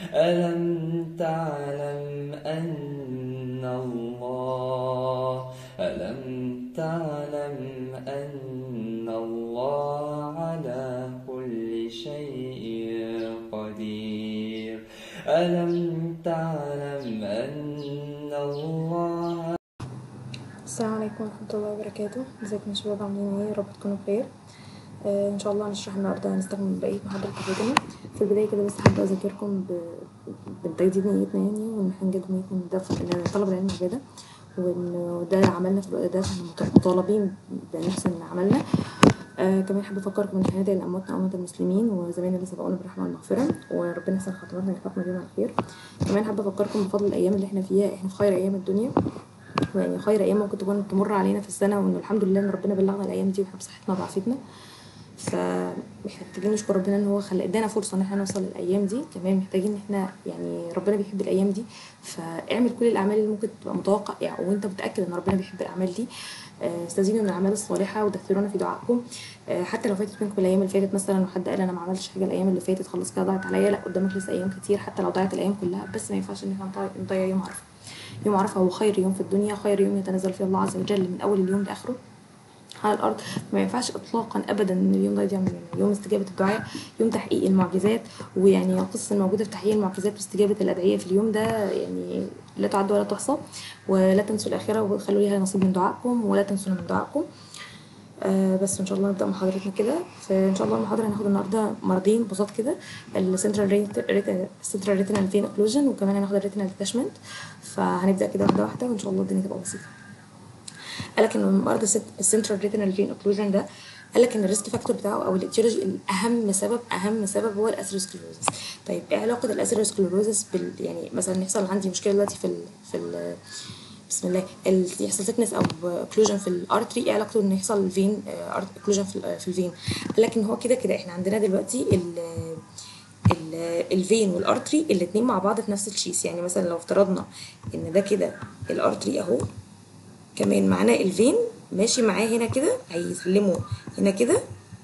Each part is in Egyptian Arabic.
ألم تعلم أن الله ألم تعلم أن الله على كل شيء قدير ألم تعلم أن الله السلام عليكم ورحمة الله وبركاته ازيكم يا شباب عاملين ايه يا رب تكونوا بخير آه ان شاء الله هنشرح النهارده هنستخدم بقية محاضرة الريتنا في البداية كده بس حابة اذكركم ب- بتجديد نيتنا يعني وان احنا نجدد نيتنا إن ده ف- ان طلب العلم عبادة وان ده عملنا في الوقت ده فاحنا مط- مطالبين بنحسن عملنا آه كمان حابة أفكركم إن احنا ندعي لأمواتنا أموات المسلمين وزمايلنا اللي سبقونا بالرحمة والمغفرة وربنا يحسن خاتمتنا ويختم بيهم على خير كمان حابة أفكركم بفضل الأيام اللي احنا فيها احنا في خير أيام الدنيا ويعني خير ايام ممكن تكون تمر علينا في السنه وان الحمد لله ان ربنا بلغنا الايام دي واحنا بصحتنا وبعافيتنا فاحنا محتاجين نشكر ربنا ان هو خلق ادانا فرصه ان احنا نوصل للايام دي كمان محتاجين ان احنا يعني ربنا بيحب الايام دي فاعمل كل الاعمال اللي ممكن تبقى متوقع يعني وانت متاكد ان ربنا بيحب الاعمال دي آه، استزيدوا من الاعمال الصالحه ودثرونا في دعائكم آه، حتى لو فاتت منكم الايام اللي فاتت مثلا وحد قال انا ما عملتش حاجه الايام اللي فاتت خلاص كده ضاعت عليا لا قدامك لسه ايام كتير حتى لو ضاعت الايام كلها بس ما ينفعش ان احنا نضيع- نضيع يوم عرفه يوم عرفه هو خير يوم في الدنيا خير يوم يتنزل فيه الله عز وجل من اول اليوم لاخره على الارض ما ينفعش اطلاقا ابدا ان اليوم ده يضيع مننا يوم استجابه الدعاء يوم تحقيق المعجزات ويعني القصه الموجوده في تحقيق المعجزات واستجابه الادعيه في اليوم ده يعني لا تعد ولا تحصى ولا تنسوا الاخره وخلوا ليها نصيب من دعائكم ولا تنسونا من دعائكم آه بس ان شاء الله نبدا محاضرتنا كده فان شاء الله المحاضره هناخد النهارده مرضين بساط كده السنترال ريتنال السنترال ريتنال فين اوكلوجن وكمان هناخد الريتنال ديتاشمنت فهنبدا كده واحده واحده وان شاء الله الدنيا تبقى بسيطه قالك ان مرض السنترال ريتنال فين اوكلوجن ده قالك ان الريسك فاكتور بتاعه او الاتيولوجي الاهم سبب اهم سبب هو الاسيروسكليروزس طيب ايه علاقه الاسيروسكليروزس بال يعني مثلا يحصل عندي مشكله دلوقتي في ال في ال بسم الله ال- يحصل سيكنس او اوكلوجن في الارتري ايه علاقته ان يحصل فين اوكلوجن في ال- في الفين قال لك ان هو كده كده احنا عندنا دلوقتي ال ال- الفين والارتري الاتنين مع بعض في نفس الشيس يعني مثلا لو افترضنا ان ده كده الارتري اهو كمان معانا الفين ماشي معاه هنا كده هيسلموا هنا كده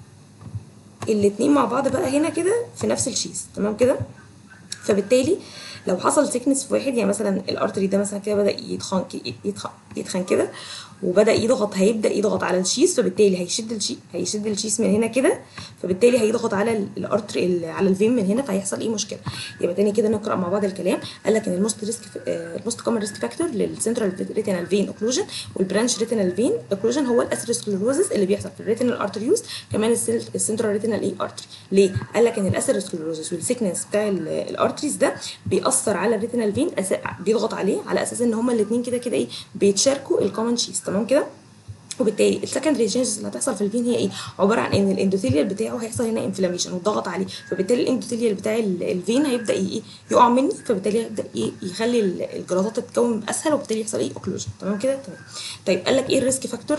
الاتنين مع بعض بقى هنا كده في نفس الشيس تمام كده فبالتالي لو حصل سيكنس في واحد يعني مثلا الارتري ده مثلا كده بدا يتخن يتخن, يتخن كده وبدا يضغط هيبدا يضغط على الشيس فبالتالي هيشد الشي هيشد الشيس من هنا كده فبالتالي هيضغط على ال- الارتري ال- على الفين من هنا فهيحصل ايه مشكله يبقى تاني كده نقرا مع بعض الكلام قال لك ان الموست ريسك الموست كومن ريسك فاكتور للسنترال ريتينال فين اوكلوجن والبرانش ريتينال فين اوكلوجن هو الاسيروسكليروزس اللي بيحصل في الريتينال ارتريوس كمان السنترال ريتينال اي ارتري ليه قال لك ان الاسيروسكليروزس والسيكنس بتاع ال- الارتريز ده بيأثر على الريتينال فين بيضغط عليه على اساس ان هما الاثنين كده كده ايه بيتشاركوا الكومن شيز تمام كده وبالتالي السكندري تشينجز اللي هتحصل في الفين هي ايه عباره عن ان الاندوثيليال بتاعه هيحصل هنا انفلاميشن وضغط عليه فبالتالي الاندوثيليال بتاع ال- الفين هيبدا ي- ايه يقع مني فبالتالي هيبدا ايه يخلي ال- الجلطات تتكون اسهل وبالتالي يحصل ايه اوكلوجن تمام كده تمام طيب قال لك ايه الريسك فاكتور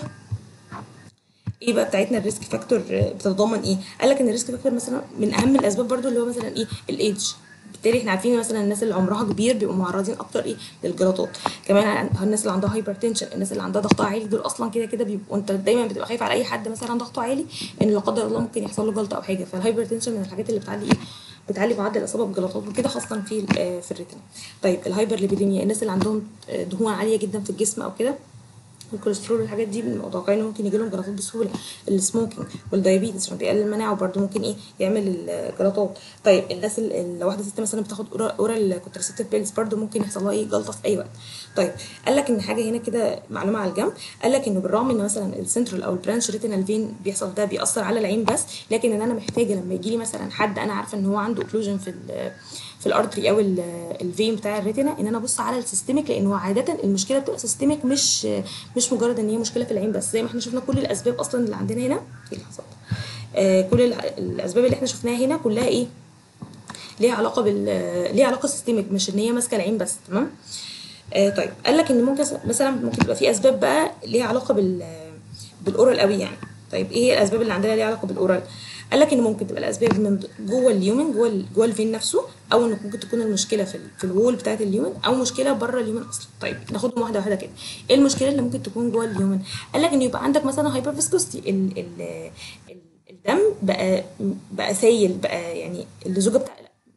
ايه بقى بتاعتنا الريسك فاكتور بتتضمن ايه قال لك ان الريسك فاكتور مثلا من اهم الاسباب برضو اللي هو مثلا ايه الايدج بالتالي احنا عارفين مثلا الناس اللي عمرها كبير بيبقوا معرضين اكتر ايه للجلطات كمان عن- الناس اللي عندها هايبرتنشن الناس اللي عندها ضغط عالي دول اصلا كده كده بيبقوا انت دايما بتبقى خايف على اي حد مثلا ضغطه عالي ان لا قدر الله ممكن يحصل له جلطه او حاجه فالهايبرتنشن من الحاجات اللي بتعلي ايه بتعلي معدل الاصابه بجلطات وكده خاصه في ال- آه، في الريتنا طيب الهايبر ليبيديميا الناس اللي عندهم آه، دهون عاليه جدا في الجسم او كده الكوليسترول والحاجات دي متوقعين ان ممكن يجي لهم جلطات بسهوله السموكينج والدايابيتس عشان بيقلل المناعه وبرده ممكن ايه يعمل الجلطات طيب الناس ال- لو واحده ست مثلا بتاخد اورال كونتراسيبتيف بيلز برده ممكن يحصل لها ايه جلطه في اي وقت طيب قال لك ان حاجه هنا كده معلومه على الجنب قال لك انه بالرغم ان مثلا السنترال او البرانش ريتينال فين بيحصل ده بيأثر على العين بس لكن ان انا محتاجه لما يجي لي مثلا حد انا عارفه ان هو عنده اوكلوجن في ال- في الارتري او ال- الفين بتاع الريتنا ان انا ابص على السيستميك لان هو عاده المشكله بتبقى سيستميك مش مش مجرد ان هي مشكله في العين بس زي ما احنا شفنا كل الاسباب اصلا اللي عندنا هنا ايه اللي حصل آه كل الع- الاسباب اللي احنا شفناها هنا كلها ايه ليها علاقه بال ليها علاقه سيستميك مش ان هي ماسكه العين بس تمام آه طيب قال لك ان ممكن مثلا ممكن تبقى في اسباب بقى ليها علاقه بال بالاورال قوي يعني طيب ايه هي الاسباب اللي عندنا ليها علاقه بالاورال قال لك ان ممكن تبقى الاسباب من جوه اليومن جوه ال- جوه الفين نفسه او ان ممكن تكون المشكله في ال- في الوول بتاعه اليومن او مشكله بره اليومن اصلا طيب ناخدهم واحده واحده كده ايه المشكله اللي ممكن تكون جوه اليومن قال لك ان يبقى عندك مثلا هايبر فيسكوستي ال ال ال الدم بقى بقى سايل بقى يعني اللزوجه بتاع بقى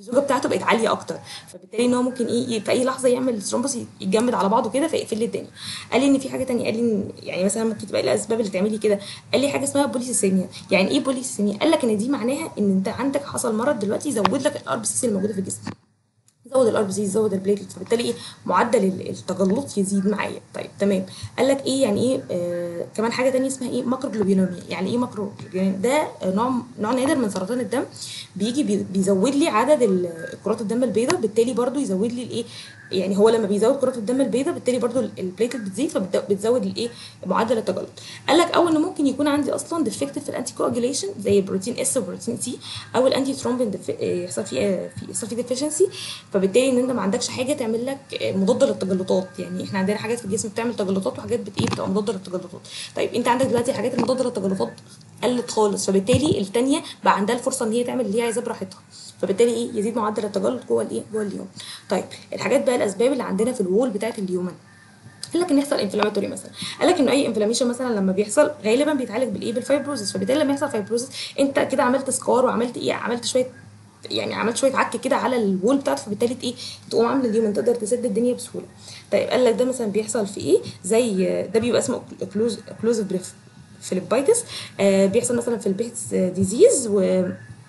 اللزوجه بتاعته بقت عاليه اكتر فبالتالي ان هو ممكن ايه في اي لحظه يعمل ثرومبوس يتجمد على بعضه كده فيقفل لي الدنيا قال لي ان في حاجه تانية قال لي إن يعني مثلا ممكن تبقى إيه الاسباب اللي تعملي كده قال لي حاجه اسمها بوليسيسيميا يعني ايه بوليسيسيميا قال لك ان دي معناها ان انت عندك حصل مرض دلوقتي يزود لك الار بي سي الموجوده في الجسم زود الار بي سي زود البليتلت فبالتالي ايه معدل ال- التجلط يزيد معايا طيب تمام قال لك ايه يعني ايه آه كمان حاجه تانية اسمها ايه ماكروجلوبينوميا يعني ايه ماكروجلوبينوميا ده آه، نوع نوع نادر من سرطان الدم بيجي بي- بيزود لي عدد ال- كرات الدم البيضاء بالتالي برضو يزود لي الايه يعني هو لما بيزود كرات الدم البيضاء بالتالي برضو ال- البليتلت بتزيد فبتزود الايه معدل التجلط قال لك او ان ممكن يكون عندي اصلا ديفكتيف في الانتي كواجيليشن زي البروتين اس وبروتين سي او الانتي ثرومبين ديف- يحصل فيه في يحصل فيه ديفيشنسي فبالتالي ان انت ما عندكش حاجه تعمل لك مضاده للتجلطات يعني احنا عندنا حاجات في الجسم بتعمل تجلطات وحاجات بت ايه بتبقى مضاده للتجلطات طيب انت عندك دلوقتي الحاجات المضاده للتجلطات قلت خالص فبالتالي الثانيه بقى عندها الفرصه ان هي تعمل اللي هي عايزاه براحتها فبالتالي ايه يزيد معدل التجلط جوه الايه جوه اليوم طيب الحاجات بقى الاسباب اللي عندنا في الوول بتاعت اليومن قال لك ان يحصل انفلاماتوري مثلا قال لك ان اي انفلاميشن مثلا لما بيحصل غالبا بيتعالج بالايه بالفايبروزس فبالتالي لما يحصل فايبروزس انت كده عملت سكار وعملت ايه عملت شويه يعني عملت شويه عك كده على الوول بتاعته فبالتالي ايه تقوم عامل اليومن تقدر تسد الدنيا بسهوله طيب قال لك ده مثلا بيحصل في ايه زي ده بيبقى اسمه اكلوزيف بريف فيليبايتس آه بيحصل مثلا في البيتس ديزيز و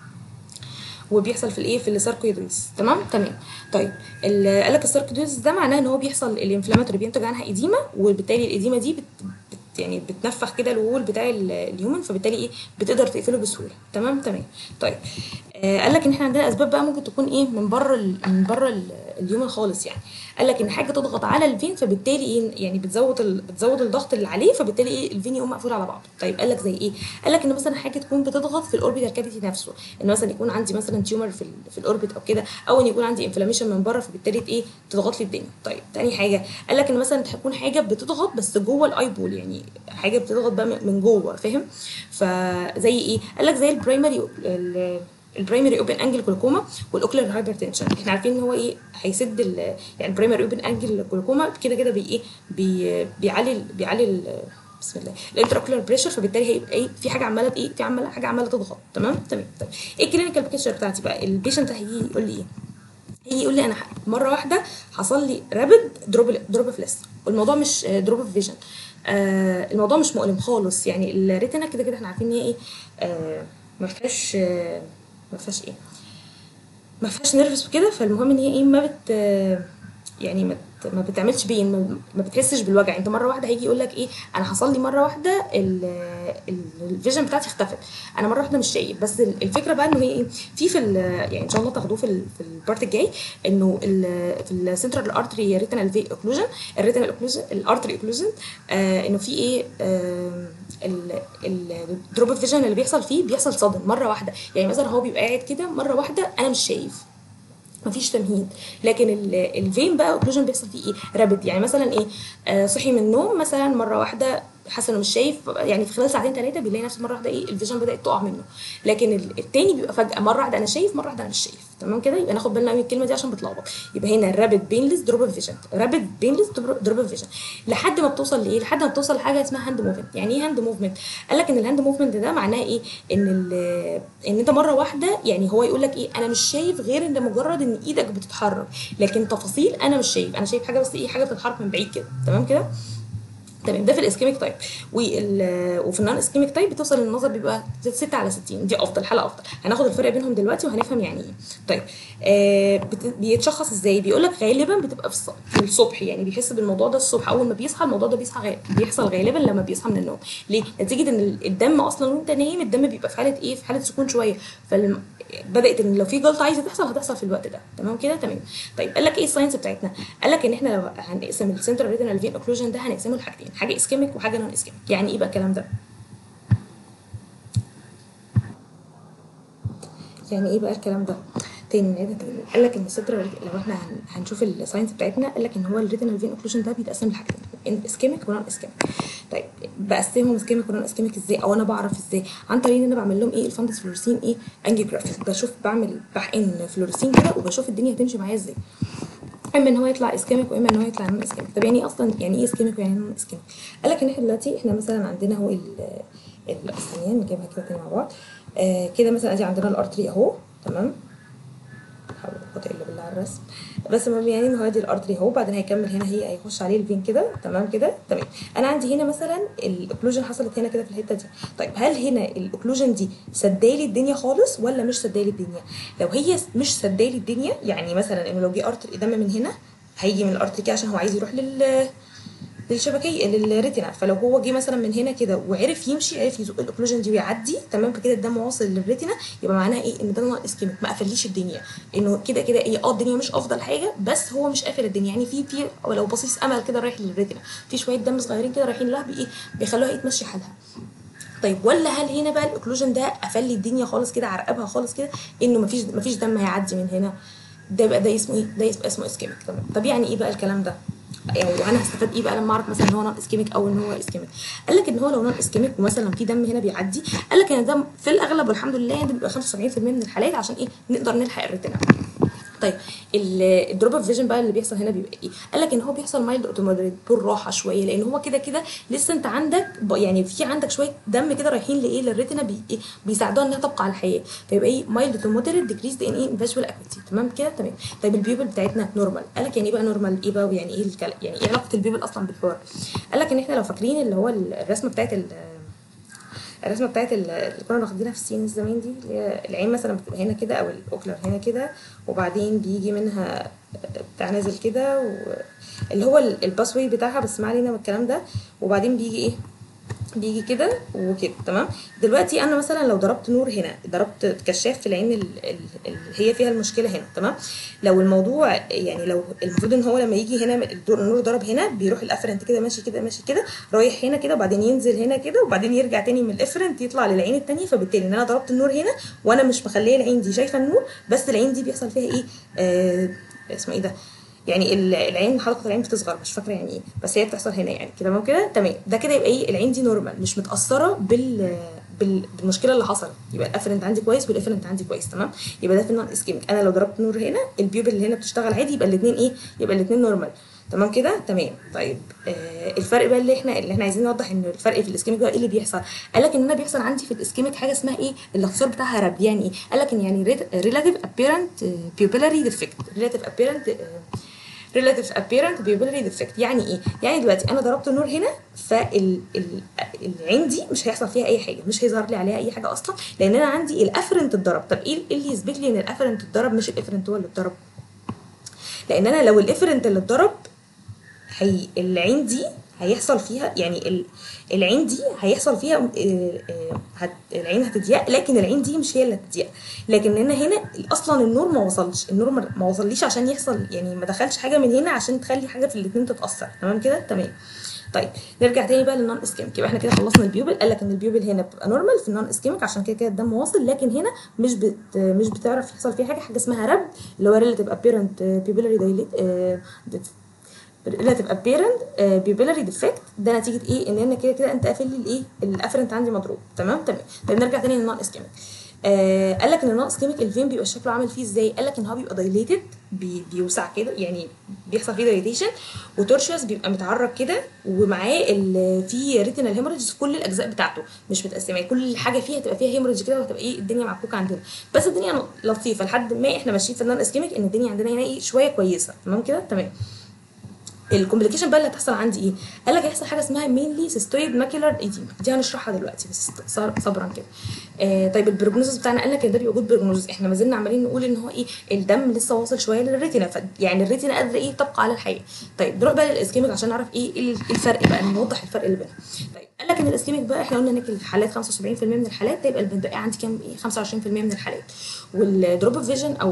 وبيحصل في الايه في الساركويدويز تمام تمام طيب ال- قال لك الساركويدويز ده معناه ان هو بيحصل الانفلاماتوري بينتج عنها اديمه وبالتالي الاديمه دي بت بت يعني بتنفخ كده الوول بتاع ال- الهيومن فبالتالي ايه بتقدر تقفله بسهوله تمام تمام طيب آه قال لك ان احنا عندنا اسباب بقى ممكن تكون ايه من بره ال- من بره ال- الهيومن خالص يعني قال لك ان حاجه تضغط على الفين فبالتالي ايه يعني بتزود ال... بتزود الضغط اللي عليه فبالتالي ايه الفين يقوم مقفول على بعضه طيب قال لك زي ايه قال لك ان مثلا حاجه تكون بتضغط في الاوربيتال كافيتي نفسه ان مثلا يكون عندي مثلا تيومر في ال... في الاوربت او كده او ان يكون عندي انفلاميشن من بره فبالتالي ايه تضغط لي الدنيا طيب تاني حاجه قال لك ان مثلا تكون حاجه بتضغط بس جوه الاي بول يعني حاجه بتضغط بقى من من جوه فاهم فزي ايه قال لك زي البرايمري ال... البرايمري اوبن انجل جلوكوما والاوكلر هايبرتنشن احنا عارفين ان هو ايه هيسد ال- يعني البرايمري اوبن انجل جلوكوما كده كده بي ايه بي بيعلي ال- بيعلي ال- بسم الله الانتراكولار بريشر فبالتالي هيبقى ايه في حاجه عماله ايه في عماله حاجه عماله تضغط تمام تمام طيب ايه الكلينيكال بيكتشر بتاعتي بقى البيشنت هيجي يقول لي ايه هيجي يقول لي انا ح- مره واحده حصل لي رابد دروب دروب فلس والموضوع مش دروب فيجن آه الموضوع مش مؤلم خالص يعني الريتنا كده كده احنا عارفين ان هي ايه آه ما فيهاش آه ما فيهاش ايه ما فيهاش نيرفس وكده فالمهم ان هي ايه ما بت يعني ما بت- ما بتعملش بين ما- ما بتحسش بالوجع انت مره واحده هيجي يقول لك ايه انا حصل لي مره واحده ال- ال- الفيجن بتاعتي اختفت انا مره واحده مش شايف بس ال- الفكره بقى انه هي ايه في في ال- يعني ان شاء الله تاخدوه في ال- في البارت الجاي انه ال- في السنترال ارتري ريتنال في اوكلوجن الريتنال اوكلوجن الارتري اوكلوجن آه انه في ايه آه الدروب فيجن اللي بيحصل فيه بيحصل صدم مره واحده يعني مثلا هو بيبقى قاعد كده مره واحده انا مش شايف مفيش تمهيد لكن ال- الفين بقى اوكلوجن بيحصل فيه ايه رابد يعني مثلا ايه آه صحي من النوم مثلا مره واحده حاسه انه مش شايف يعني في خلال ساعتين ثلاثه بيلاقي نفسه مره واحده ايه الفيجن بدات تقع منه لكن ال- التاني بيبقى فجاه مره واحده انا شايف مره واحده انا مش شايف تمام كده يبقى ناخد بالنا من الكلمه دي عشان بتلخبط يبقى هنا رابد بينلس دروب فيجن رابد بينلس دروب فيجن لحد ما بتوصل لايه لحد ما بتوصل لحاجه اسمها هاند موفمنت يعني ايه هاند موفمنت قال لك ان الهاند موفمنت ده معناه ايه ان ال- ان انت مره واحده يعني هو يقول لك ايه انا مش شايف غير ان مجرد ان ايدك بتتحرك لكن تفاصيل انا مش شايف انا شايف حاجه بس ايه حاجه بتتحرك من بعيد كده تمام كده تمام ده في الاسكيميك تايب وال وفي النون اسكيميك تايب بتوصل النظر بيبقى 6 على 60 دي افضل حاله افضل هناخد الفرق بينهم دلوقتي وهنفهم يعني ايه طيب آه بت... بيتشخص ازاي بيقول لك غالبا بتبقى في الص- في الصبح يعني بيحس بالموضوع ده الصبح اول ما بيصحى الموضوع ده بيصحى غالب. بيحصل غالبا لما بيصحى من النوم ليه نتيجه ان الدم اصلا وانت نايم الدم بيبقى في حاله ايه في حاله سكون شويه فالم... بدات ان لو في جلطه عايزه تحصل هتحصل في الوقت ده تمام كده تمام طيب قال لك ايه الساينس بتاعتنا قال لك ان احنا لو هنقسم السنترال ريتنال فين اوكلوجن ده هنقسمه لحاجتين حاجه اسكيميك وحاجه نون اسكيميك يعني ايه بقى الكلام ده يعني ايه بقى الكلام ده تاني نعيدها تاني قال لك ان السنترال لو احنا هن- هنشوف الساينس بتاعتنا قال لك ان هو الريتنال فين اوكلوجن ده بيتقسم لحاجتين اسكيميك ونون اسكيميك طيب بقسمهم اسكيميك ونون اسكيميك ازاي او انا بعرف ازاي عن طريق ان انا بعمل لهم ايه الفندس فلورسين ايه انجيوجرافي بشوف بعمل بحقن فلورسين كده وبشوف الدنيا هتمشي معايا ازاي اما ان هو يطلع اسكيميك واما ان هو يطلع نون اسكيميك طب يعني إيه اصلا يعني ايه اسكيميك ويعني نون اسكيميك قال لك ان احنا دلوقتي احنا مثلا عندنا هو ال الثانيه نجيبها كده تاني مع بعض آه كده مثلا ادي عندنا الارتري اهو تمام حول ولا قوه الا بالله على الرسم بس المهم يعني ان هو ادي الارتري اهو بعدين هيكمل هنا هي هيخش عليه الفين كده تمام كده تمام انا عندي هنا مثلا الاوكلوجن حصلت هنا كده في الحته دي طيب هل هنا الاوكلوجن دي سدالي الدنيا خالص ولا مش سدالي الدنيا لو هي مش سدالي الدنيا يعني مثلا انه لو جه ارتري دم من هنا هيجي من الارتري كده عشان هو عايز يروح لل للشبكيه للريتنا فلو هو جه مثلا من هنا كده وعرف يمشي عرف يزق الاوكلوجن دي ويعدي تمام فكده الدم واصل للريتنا يبقى معناها ايه ان ده نوع اسكيميك ما قفليش الدنيا انه كده كده ايه اه الدنيا مش افضل حاجه بس هو مش قافل الدنيا يعني في في لو بصيص امل كده رايح للريتنا في شويه دم صغيرين كده رايحين لها بايه بيخلوها ايه تمشي حالها طيب ولا هل هنا بقى الاوكلوجن ده قفل لي الدنيا خالص كده عرقبها خالص كده انه مفيش مفيش دم هيعدي من هنا ده يبقى ده اسمه ايه ده يبقى اسمه اسكيميك تمام طب يعني ايه بقى الكلام ده يعني وانا هستفاد ايه بقى لما اعرف مثلا ان هو نون اسكيميك او ان هو اسكيميك قال لك ان هو لو نون اسكيميك ومثلا في دم هنا بيعدي قال لك ان ده في الاغلب والحمد لله يعني ده بيبقى 75% من الحالات عشان ايه نقدر نلحق الريتنا طيب الدروب اوف فيجن بقى اللي بيحصل هنا بيبقى ايه؟ قال لك ان هو بيحصل مايلد اوتومودريت بالراحه شويه لان هو كده كده لسه انت عندك يعني في عندك شويه دم كده رايحين لايه للريتنا بي إيه بيساعدوها انها تبقى على الحياه فيبقى ايه مايلد اوتومودريت ديكريز ان ايه فيجوال اكويتي تمام كده تمام طيب البيبل بتاعتنا نورمال قال لك يعني ايه بقى نورمال ايه بقى ويعني ايه الكلام يعني ايه علاقه البيبل اصلا بالحوار قال لك ان احنا لو فاكرين اللي هو الرسمه بتاعت الرسمه بتاعت اللي كنا واخدينها في السين زمان دي اللي هي العين مثلا بتبقى هنا كده او الاوكلر هنا كده وبعدين بيجي منها بتاع نازل كده و... اللي هو الباس واي بتاعها بس ما علينا من الكلام ده وبعدين بيجي ايه بيجي كده وكده تمام دلوقتي انا مثلا لو ضربت نور هنا ضربت كشاف في العين اللي هي فيها المشكله هنا تمام لو الموضوع يعني لو المفروض ان هو لما يجي هنا النور ضرب هنا بيروح الافرنت كده ماشي كده ماشي كده رايح هنا كده وبعدين ينزل هنا كده وبعدين يرجع تاني من الافرنت يطلع للعين التانية فبالتالي ان انا ضربت النور هنا وانا مش مخليه العين دي شايفه النور بس العين دي بيحصل فيها ايه آه اسمه ايه ده يعني العين حلقه العين بتصغر مش فاكره يعني ايه بس هي بتحصل هنا يعني كده تمام كده تمام ده كده يبقى ايه العين دي نورمال مش متاثره بال بالمشكله اللي حصلت يبقى الافرنت عندي كويس والافرنت عندي كويس تمام يبقى ده في النون اسكيميك انا لو ضربت نور هنا البيوبل اللي هنا بتشتغل عادي يبقى الاثنين ايه يبقى الاثنين نورمال تمام كده تمام طيب آه الفرق بقى اللي احنا اللي احنا عايزين نوضح ان الفرق في الاسكيميك بقى ايه اللي بيحصل قال لك ان انا بيحصل عندي في الاسكيميك حاجه اسمها ايه الاختصار بتاعها رب يعني ايه قال لك ان يعني ريلاتيف ابيرنت بيوبيلاري ديفكت ريلاتيف ابيرنت relative apparent pupillary defect يعني ايه يعني دلوقتي انا ضربت النور هنا فالعين دي مش هيحصل فيها اي حاجه مش هيظهر لي عليها اي حاجه اصلا لان انا عندي الافرنت اتضرب طب ايه اللي يثبت لي ان الافرنت اتضرب مش الافرنت هو اللي اتضرب لان انا لو الافرنت اللي اتضرب هي العين دي هيحصل فيها يعني العين دي هيحصل فيها هت العين هتضيق لكن العين دي مش هي اللي هتضيق لكن هنا هنا اصلا النور ما وصلش النور ما وصليش عشان يحصل يعني ما دخلش حاجه من هنا عشان تخلي حاجه في الاثنين تتاثر تمام كده تمام طيب نرجع تاني بقى للنون اسكيميك يبقى احنا كده خلصنا البيوبل قال لك ان البيوبل هنا بتبقى نورمال في النون اسكيميك عشان كده كده الدم واصل لكن هنا مش بت مش بتعرف يحصل فيها حاجه حاجه اسمها رب اللي هو ريلاتيف ابيرنت بيبيلاري دايليت relative apparent uh, pupillary defect ده نتيجه ايه ان انا كده كده انت قافل لي الايه الافرنت عندي مضروب تمام تمام طيب نرجع تاني للنون اسكيميك آه قال لك ان النون اسكيميك الفين بيبقى شكله عامل فيه ازاي قال لك ان هو بيبقى دايليتد بي بيوسع كده يعني بيحصل فيه دايليتيشن وتورشيوس بيبقى متعرج كده ومعاه في ريتينال هيموريدج في كل الاجزاء بتاعته مش متقسمه يعني كل حاجه فيها تبقى فيها هيموريدج كده وهتبقى ايه الدنيا معكوكه عندنا بس الدنيا لطيفه لحد ما احنا ماشيين في النون اسكيميك ان الدنيا عندنا هنا ايه شويه كويسه تمام كده تمام الكومبليكيشن بقى اللي هتحصل عندي ايه؟ قال لك هيحصل حاجه اسمها مينلي سيستويد ماكيولار ايديما دي هنشرحها دلوقتي بس صبرا كده. آه طيب البروجنوزس بتاعنا قال لك ان ده بيوجد بروجنوزس احنا ما زلنا عمالين نقول ان هو ايه الدم لسه واصل شويه للريتنا ف يعني الريتنا قادره ايه تبقى على الحياه. طيب نروح بقى للاسكيميك عشان نعرف ايه الفرق بقى نوضح الفرق اللي بينهم. طيب قال لك ان الاسكيميك بقى احنا قلنا انك الحالات 75% من الحالات تبقى الباقي عندي كام ايه 25% من الحالات. والدروب اوف فيجن او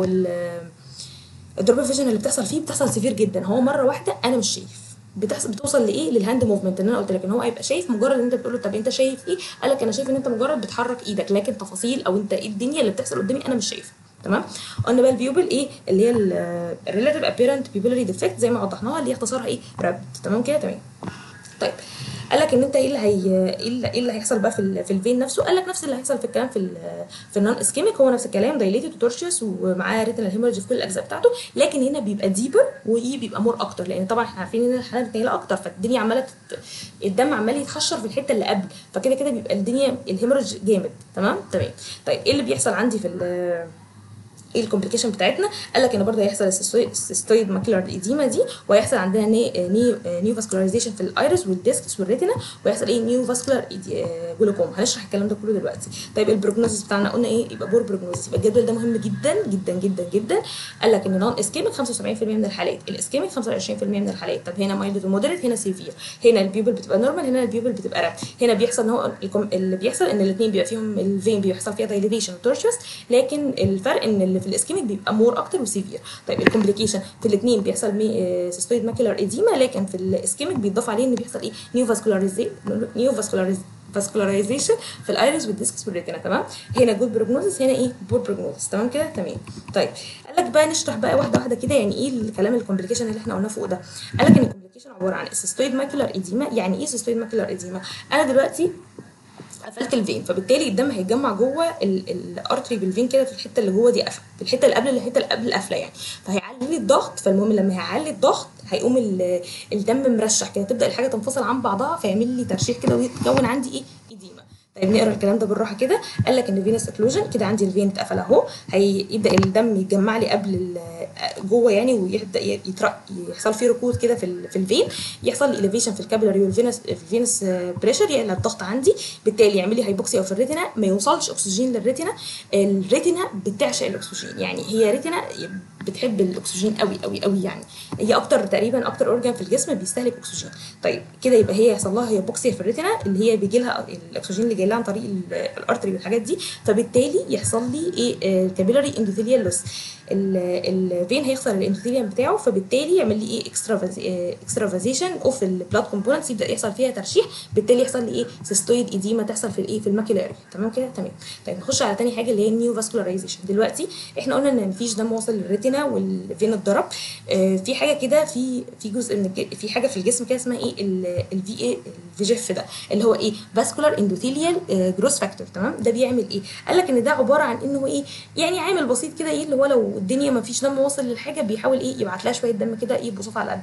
الدروب اوف فيجن اللي بتحصل فيه بتحصل سيفير جدا هو مره واحده انا مش شايف بتحصل بتوصل لايه للهاند موفمنت ان انا قلت لك ان هو هيبقى شايف مجرد ان انت بتقول له طب انت شايف ايه قال لك انا شايف ان انت مجرد بتحرك ايدك لكن تفاصيل او انت ايه الدنيا اللي بتحصل قدامي انا مش شايفها تمام قلنا بقى البيوبل ايه اللي هي الريلاتيف ابيرنت بيبولاري ديفكت زي ما وضحناها اللي هي اختصارها ايه رابت تمام كده تمام طيب قال لك ان انت ايه اللي هي ايه اللي هيحصل بقى في ال في الفين نفسه قال لك نفس اللي هيحصل في الكلام في ال في النون اسكيميك هو نفس الكلام دايليتد وتورشيوس ومعاه ريتنال هيموريدج في كل الاجزاء بتاعته لكن هنا بيبقى ديبر وايه بيبقى مور اكتر لان طبعا احنا عارفين ان الحالات بتنيله اكتر فالدنيا عماله الدم عمال يتحشر في الحته اللي قبل فكده كده بيبقى الدنيا الهيموريدج جامد تمام تمام طيب ايه اللي بيحصل عندي في ايه ايه الكومبليكيشن بتاعتنا قال لك ان برضه هيحصل السيستويد ماكيولار ايديما دي وهيحصل عندنا ني ني نيو فاسكولاريزيشن في الايرس والديسكس والريتنا وهيحصل ايه نيو فاسكولار جلوكوما هنشرح الكلام ده كله دلوقتي طيب البروجنوزس بتاعنا قلنا ايه يبقى بور بروجنوزس يبقى الجدول ده مهم جدا جدا جدا جدا قال لك ان نون اسكيميك 75% من الحالات الاسكيميك 25% من الحالات طب هنا مايلد ومودريت هنا سيفير هنا البيوبل بتبقى نورمال هنا البيوبل بتبقى راب هنا بيحصل ان هو الكم- اللي بيحصل ان الاثنين بيبقى فيهم الفين بيحصل فيها دايليتيشن وتورشوس لكن الفرق ان اللي في الاسكيميك بيبقى مور اكتر وسيفير طيب الكومبليكيشن في الاثنين بيحصل مي سيستويد ماكيولار ايديما لكن في الاسكيميك بيتضاف عليه ان بيحصل ايه نيو فاسكولاريزي نيو فاسكولاريزي فاسكولاريزيشن في الايرس والديسكس والريتنا تمام هنا جود بروجنوزس هنا ايه بور بروجنوزس تمام كده تمام طيب قال لك بقى نشرح بقى واحده واحده كده يعني ايه الكلام الكومبليكيشن اللي احنا قلناه فوق ده قال لك ان الكومبليكيشن عباره عن سيستويد ماكيولار ايديما يعني ايه سيستويد ماكيولار ايديما انا دلوقتي قفلت الفين فبالتالي الدم هيتجمع جوه الارتري بالفين كده في الحته اللي جوه دي قفل في الحته اللي قبل الحته اللي قبل القفله يعني فهيعلي لي الضغط فالمهم لما هيعلي الضغط هيقوم ال- الدم مرشح كده تبدا الحاجه تنفصل عن بعضها فيعمل لي ترشيح كده ويتكون عندي ايه ايديما طيب نقرا الكلام ده بالراحه كده قال لك ان فينس اكلوجن كده عندي الفين اتقفل اهو هيبدا الدم يتجمع لي قبل ال- جوه يعني ويبدا يترق يحصل فيه ركود كده في ال- في الفين يحصل لي اليفيشن في الكابيلاري والفينس الفينس بريشر يعلى الضغط عندي بالتالي يعمل لي هايبوكسيا في الريتنا ما يوصلش اكسجين للريتنا الريتنا بتعشق الاكسجين يعني هي ريتنا بتحب الاكسجين قوي قوي قوي يعني هي اكتر تقريبا اكتر اورجان في الجسم بيستهلك اكسجين طيب كده يبقى هي يحصل لها هيبوكسيا في الريتنا اللي هي بيجي لها الاكسجين اللي جاي لها عن طريق ال- الارتري والحاجات دي فبالتالي يحصل لي ايه الكابيلاري اندوثيليال لوس الفين هيخسر الاندوثيليوم بتاعه فبالتالي يعمل لي ايه اكسترافازيشن اوف البلاد كومبوننتس يبدا يحصل فيها ترشيح بالتالي يحصل لي ايه سيستويد ايديما تحصل في الايه في الماكيولاري تمام كده تمام طيب نخش على تاني حاجه اللي هي النيو فاسكولارايزيشن دلوقتي احنا قلنا ان مفيش دم واصل للريتنا والفين اتضرب آه في حاجه كده في في جزء من الج- في حاجه في الجسم كده اسمها ايه الفي اي الفي جيف ده اللي هو ايه فاسكولار اندوثيليال جروس فاكتور تمام ده بيعمل ايه قال لك ان ده عباره عن انه ايه يعني عامل بسيط كده ايه اللي هو لو الدنيا ما فيش دم واصل للحاجه بيحاول ايه يبعت لها شويه دم كده ايه بصوت على قده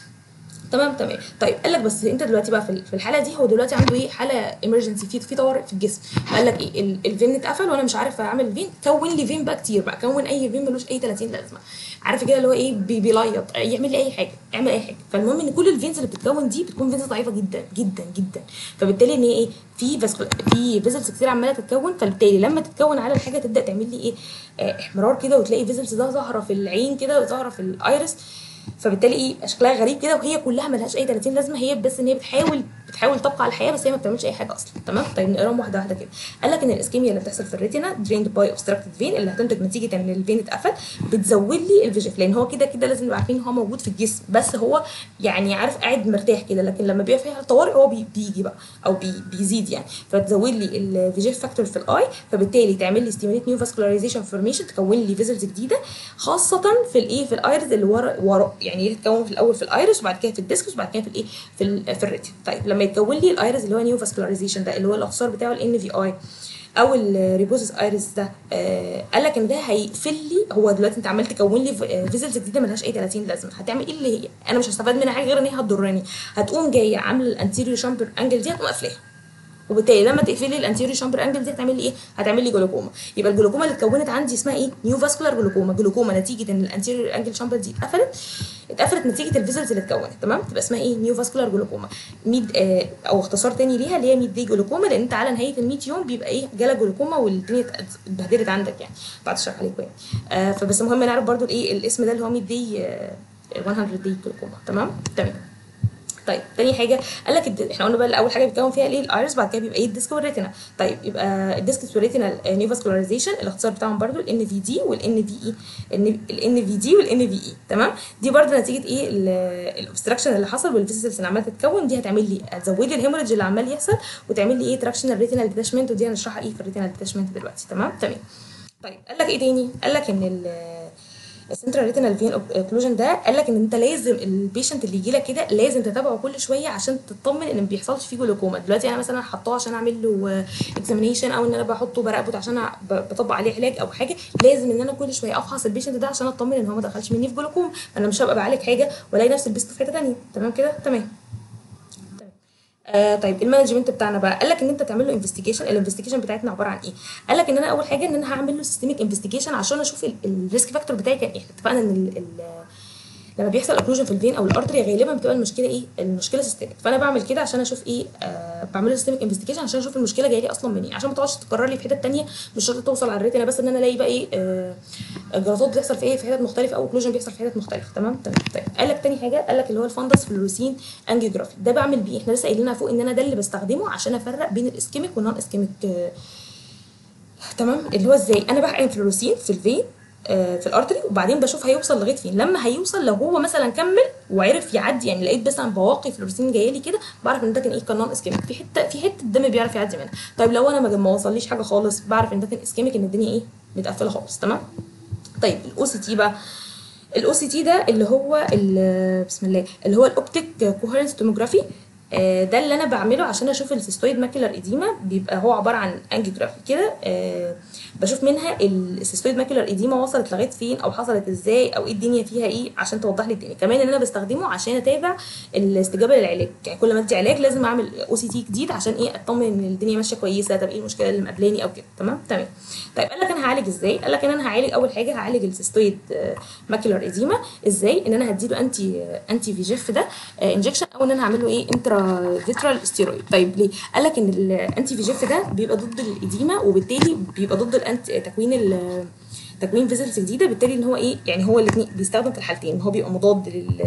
تمام تمام طيب قال لك بس انت دلوقتي بقى في في الحاله دي هو دلوقتي عنده ايه حاله ايمرجنسي في في طوارئ في الجسم قال لك ايه ال- الفين اتقفل وانا مش عارف اعمل فين كون لي فين بقى كتير بقى كون اي فين ملوش اي 30 لازمه عارف كده اللي هو ايه بي- بيليط يعمل لي اي حاجه اعمل اي حاجه فالمهم ان كل الفينز اللي بتتكون دي بتكون فينز ضعيفه جدا جدا جدا فبالتالي ان هي ايه في فاسكول في فيزلز كتير عماله تتكون فبالتالي لما تتكون على الحاجه تبدا تعمل لي ايه آه، احمرار كده وتلاقي فيزلز ده ظاهره في العين كده وظاهره في الايرس فبالتالي ايه شكلها غريب كده وهي كلها ملهاش اي 30 لازمه هي بس ان هي بتحاول بتحاول تبقى على الحياه بس هي ما بتعملش اي حاجه اصلا تمام طيب نقراهم واحده واحده كده قال لك ان الاسكيميا اللي بتحصل في الريتنا دريند باي اوبستراكتد فين اللي هتنتج نتيجه ان الفين اتقفل بتزود لي الفيجيف لان هو كده كده لازم نبقى عارفين ان هو موجود في الجسم بس هو يعني عارف قاعد مرتاح كده لكن لما بيبقى فيها طوارئ هو بي بيجي بقى او بي بيزيد يعني فتزود لي الفيجيف فاكتور في الاي فبالتالي تعمل لي ستيموليت نيو فاسكولاريزيشن فورميشن تكون لي فيزلز جديده خاصه في الايه في الايرز اللي ورا ورا يعني يتكون في الاول في الايرس وبعد كده في الديسكس وبعد كده في الايه في ال في الريتين طيب لما يتكون لي الايرس اللي هو نيو فاسكولاريزيشن ده اللي هو الاختصار بتاعه الان في اي او الريبوزس ايرس ده آه قال لك ان ده هيقفل لي هو دلوقتي انت عمال تكون لي فيزلز جديده ملهاش اي 30 لازمه هتعمل ايه اللي هي انا مش هستفاد منها حاجه غير ان هي هتضرني هتقوم جايه عامله الانتيريور شامبر انجل دي هتقوم قافلاها وبالتالي لما تقفلي الانتيريور شامبر انجل دي هتعمل لي ايه؟ هتعمل لي جلوكوما يبقى الجلوكوما اللي اتكونت عندي اسمها ايه؟ نيو فاسكولار جلوكوما جلوكوما نتيجه ان الانتيريور انجل شامبر دي اتقفلت اتقفلت نتيجه الفيزلز اللي اتكونت تمام تبقى اسمها ايه؟ نيو فاسكولار جلوكوما ميد آه او اختصار تاني ليها اللي هي ميد دي جلوكوما لان انت على نهايه ال 100 يوم بيبقى ايه؟ جالك جلوكوما والدنيا اتبهدلت عندك يعني بعد الشرح عليكم يعني آه فبس المهم نعرف برضو الايه الاسم ده اللي هو ميد دي آه 100 دي جلوكوما تمام؟ تمام طيب تاني حاجه قال لك الد... احنا قلنا بقى اول حاجه بيتكون فيها الايه الايرس بعد كده بيبقى ايه الديسك والريتنا طيب يبقى الديسك والريتنا نيو فاسكولاريزيشن الاختصار بتاعهم برده الان في دي والان في اي الان في دي والان في اي تمام دي برده نتيجه ايه الاوبستراكشن اللي حصل والفيسيلز اللي عماله تتكون دي هتعمل لي هتزود لي الهيموريدج اللي عمال يحصل وتعمل لي ايه تراكشن الريتينال ديتاشمنت ودي هنشرحها ايه في الريتينال ديتاشمنت دلوقتي تمام تمام طيب قال لك ايه تاني قال لك ان ال السنترال ريتينال فين اوكلوجن ده قال لك ان انت لازم البيشنت اللي يجي لك كده لازم تتابعه كل شويه عشان تطمن ان ما بيحصلش فيه جلوكوما دلوقتي انا مثلا حطاه عشان اعمل له اكزامينيشن او ان انا بحطه براقبه عشان بطبق عليه علاج او حاجه لازم ان انا كل شويه افحص البيشنت ده عشان اطمن ان هو ما دخلش مني في جلوكوما انا مش هبقى بعالج حاجه والاقي نفسي لبست في حته ثانيه تمام كده تمام آه طيب المانجمنت بتاعنا بقى قال لك ان انت تعمل له انفستيجيشن الانفستيجيشن بتاعتنا عباره عن ايه قال لك ان انا اول حاجه ان انا هعمل له سيستميك انفستيجيشن عشان اشوف الريسك فاكتور بتاعي كان ايه إحنا اتفقنا ان ال ال لما بيحصل اوكلوجن في الفين او الارتري غالبا بتبقى المشكله ايه المشكله سيستميك فانا بعمل كده عشان اشوف ايه آه بعمل له سيستميك انفستيجيشن عشان اشوف المشكله جايه لي اصلا منين عشان ما تقعدش تكرر لي في حتت تانية مش شرط توصل على الريتنا بس ان انا الاقي بقى ايه آه جلطات بتحصل في ايه في حتت مختلفه او اوكلوجن بيحصل في حتت مختلفه تمام تمام طيب قال لك تاني حاجه قال لك اللي هو الفندس فلوروسين انجيوجرافي ده بعمل بيه احنا لسه قايلينها فوق ان انا ده اللي بستخدمه عشان افرق بين الاسكيميك والنون اسكيميك آه تمام اللي هو ازاي انا بحقن فلوروسين في الفين آه، في الارتري وبعدين بشوف هيوصل لغايه فين لما هيوصل لو هو مثلا كمل وعرف يعدي يعني لقيت مثلا بواقي فلوروسين جايه لي كده بعرف ان ده كان ايه كان نون اسكيميك في حته في حته الدم بيعرف يعدي منها طيب لو انا ما ما وصليش حاجه خالص بعرف ان ده كان اسكيميك ان الدنيا ايه متقفله خالص تمام طيب الاو سي تي بقى الاو سي تي ده اللي هو ال- بسم الله اللي هو الاوبتيك كوهرنس توموجرافي آه، ده اللي انا بعمله عشان اشوف السيستويد ماكيولار ايديما بيبقى هو عباره عن انجيوجرافي كده آه، بشوف منها السيستويد ماكيولار ايديما وصلت لغايه فين او حصلت ازاي او ايه الدنيا فيها ايه عشان توضح لي الدنيا كمان ان انا بستخدمه عشان اتابع الاستجابه للعلاج يعني كل ما ادي علاج لازم اعمل او سي تي جديد عشان ايه اطمن ان الدنيا ماشيه كويسه طب ايه المشكله اللي مقابلاني او كده تمام تمام طيب قال لك انا هعالج ازاي قال لك ان انا هعالج اول حاجه هعالج السيستويد ماكيولار ايديما ازاي ان انا هديله انتي انتي في جيف ده انجكشن او ان انا هعمل له ايه انترا فيترال ستيرويد طيب ليه قال لك ان الانتي في جيف ده بيبقى ضد الايديما وبالتالي بيبقى ضد الانت تكوين ال تكوين فيزلز جديده بالتالي ان هو ايه يعني هو الاثنين بيستخدم في الحالتين هو بيبقى مضاد لل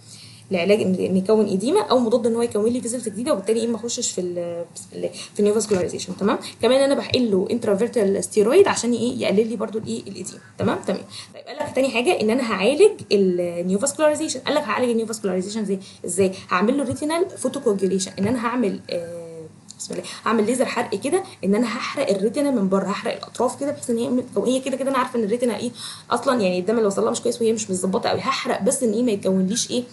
لعلاج ان إن يكون ايديما او مضاد ان هو يكون لي فيزلز جديده وبالتالي ايه ما اخشش في ال في النيوفاسكولاريزيشن تمام كمان انا بحقن له انترافيرتال ستيرويد عشان ايه يقلل لي برده الايه الايديما تمام تمام طيب قال لك تاني حاجه ان انا هعالج النيوفاسكولاريزيشن قال لك هعالج النيوفاسكولاريزيشن ازاي ازاي هعمل له ريتينال فوتوكوجوليشن ان انا هعمل آه بسم الله هعمل ليزر حرق كده ان انا هحرق الريتنا من بره هحرق الاطراف كده بحيث ان هي او هي كده كده انا عارفه ان الريتنا ايه اصلا يعني الدم اللي وصل لها مش كويس وهي مش متظبطه قوي هحرق بس ان ايه ما يتكونليش ايه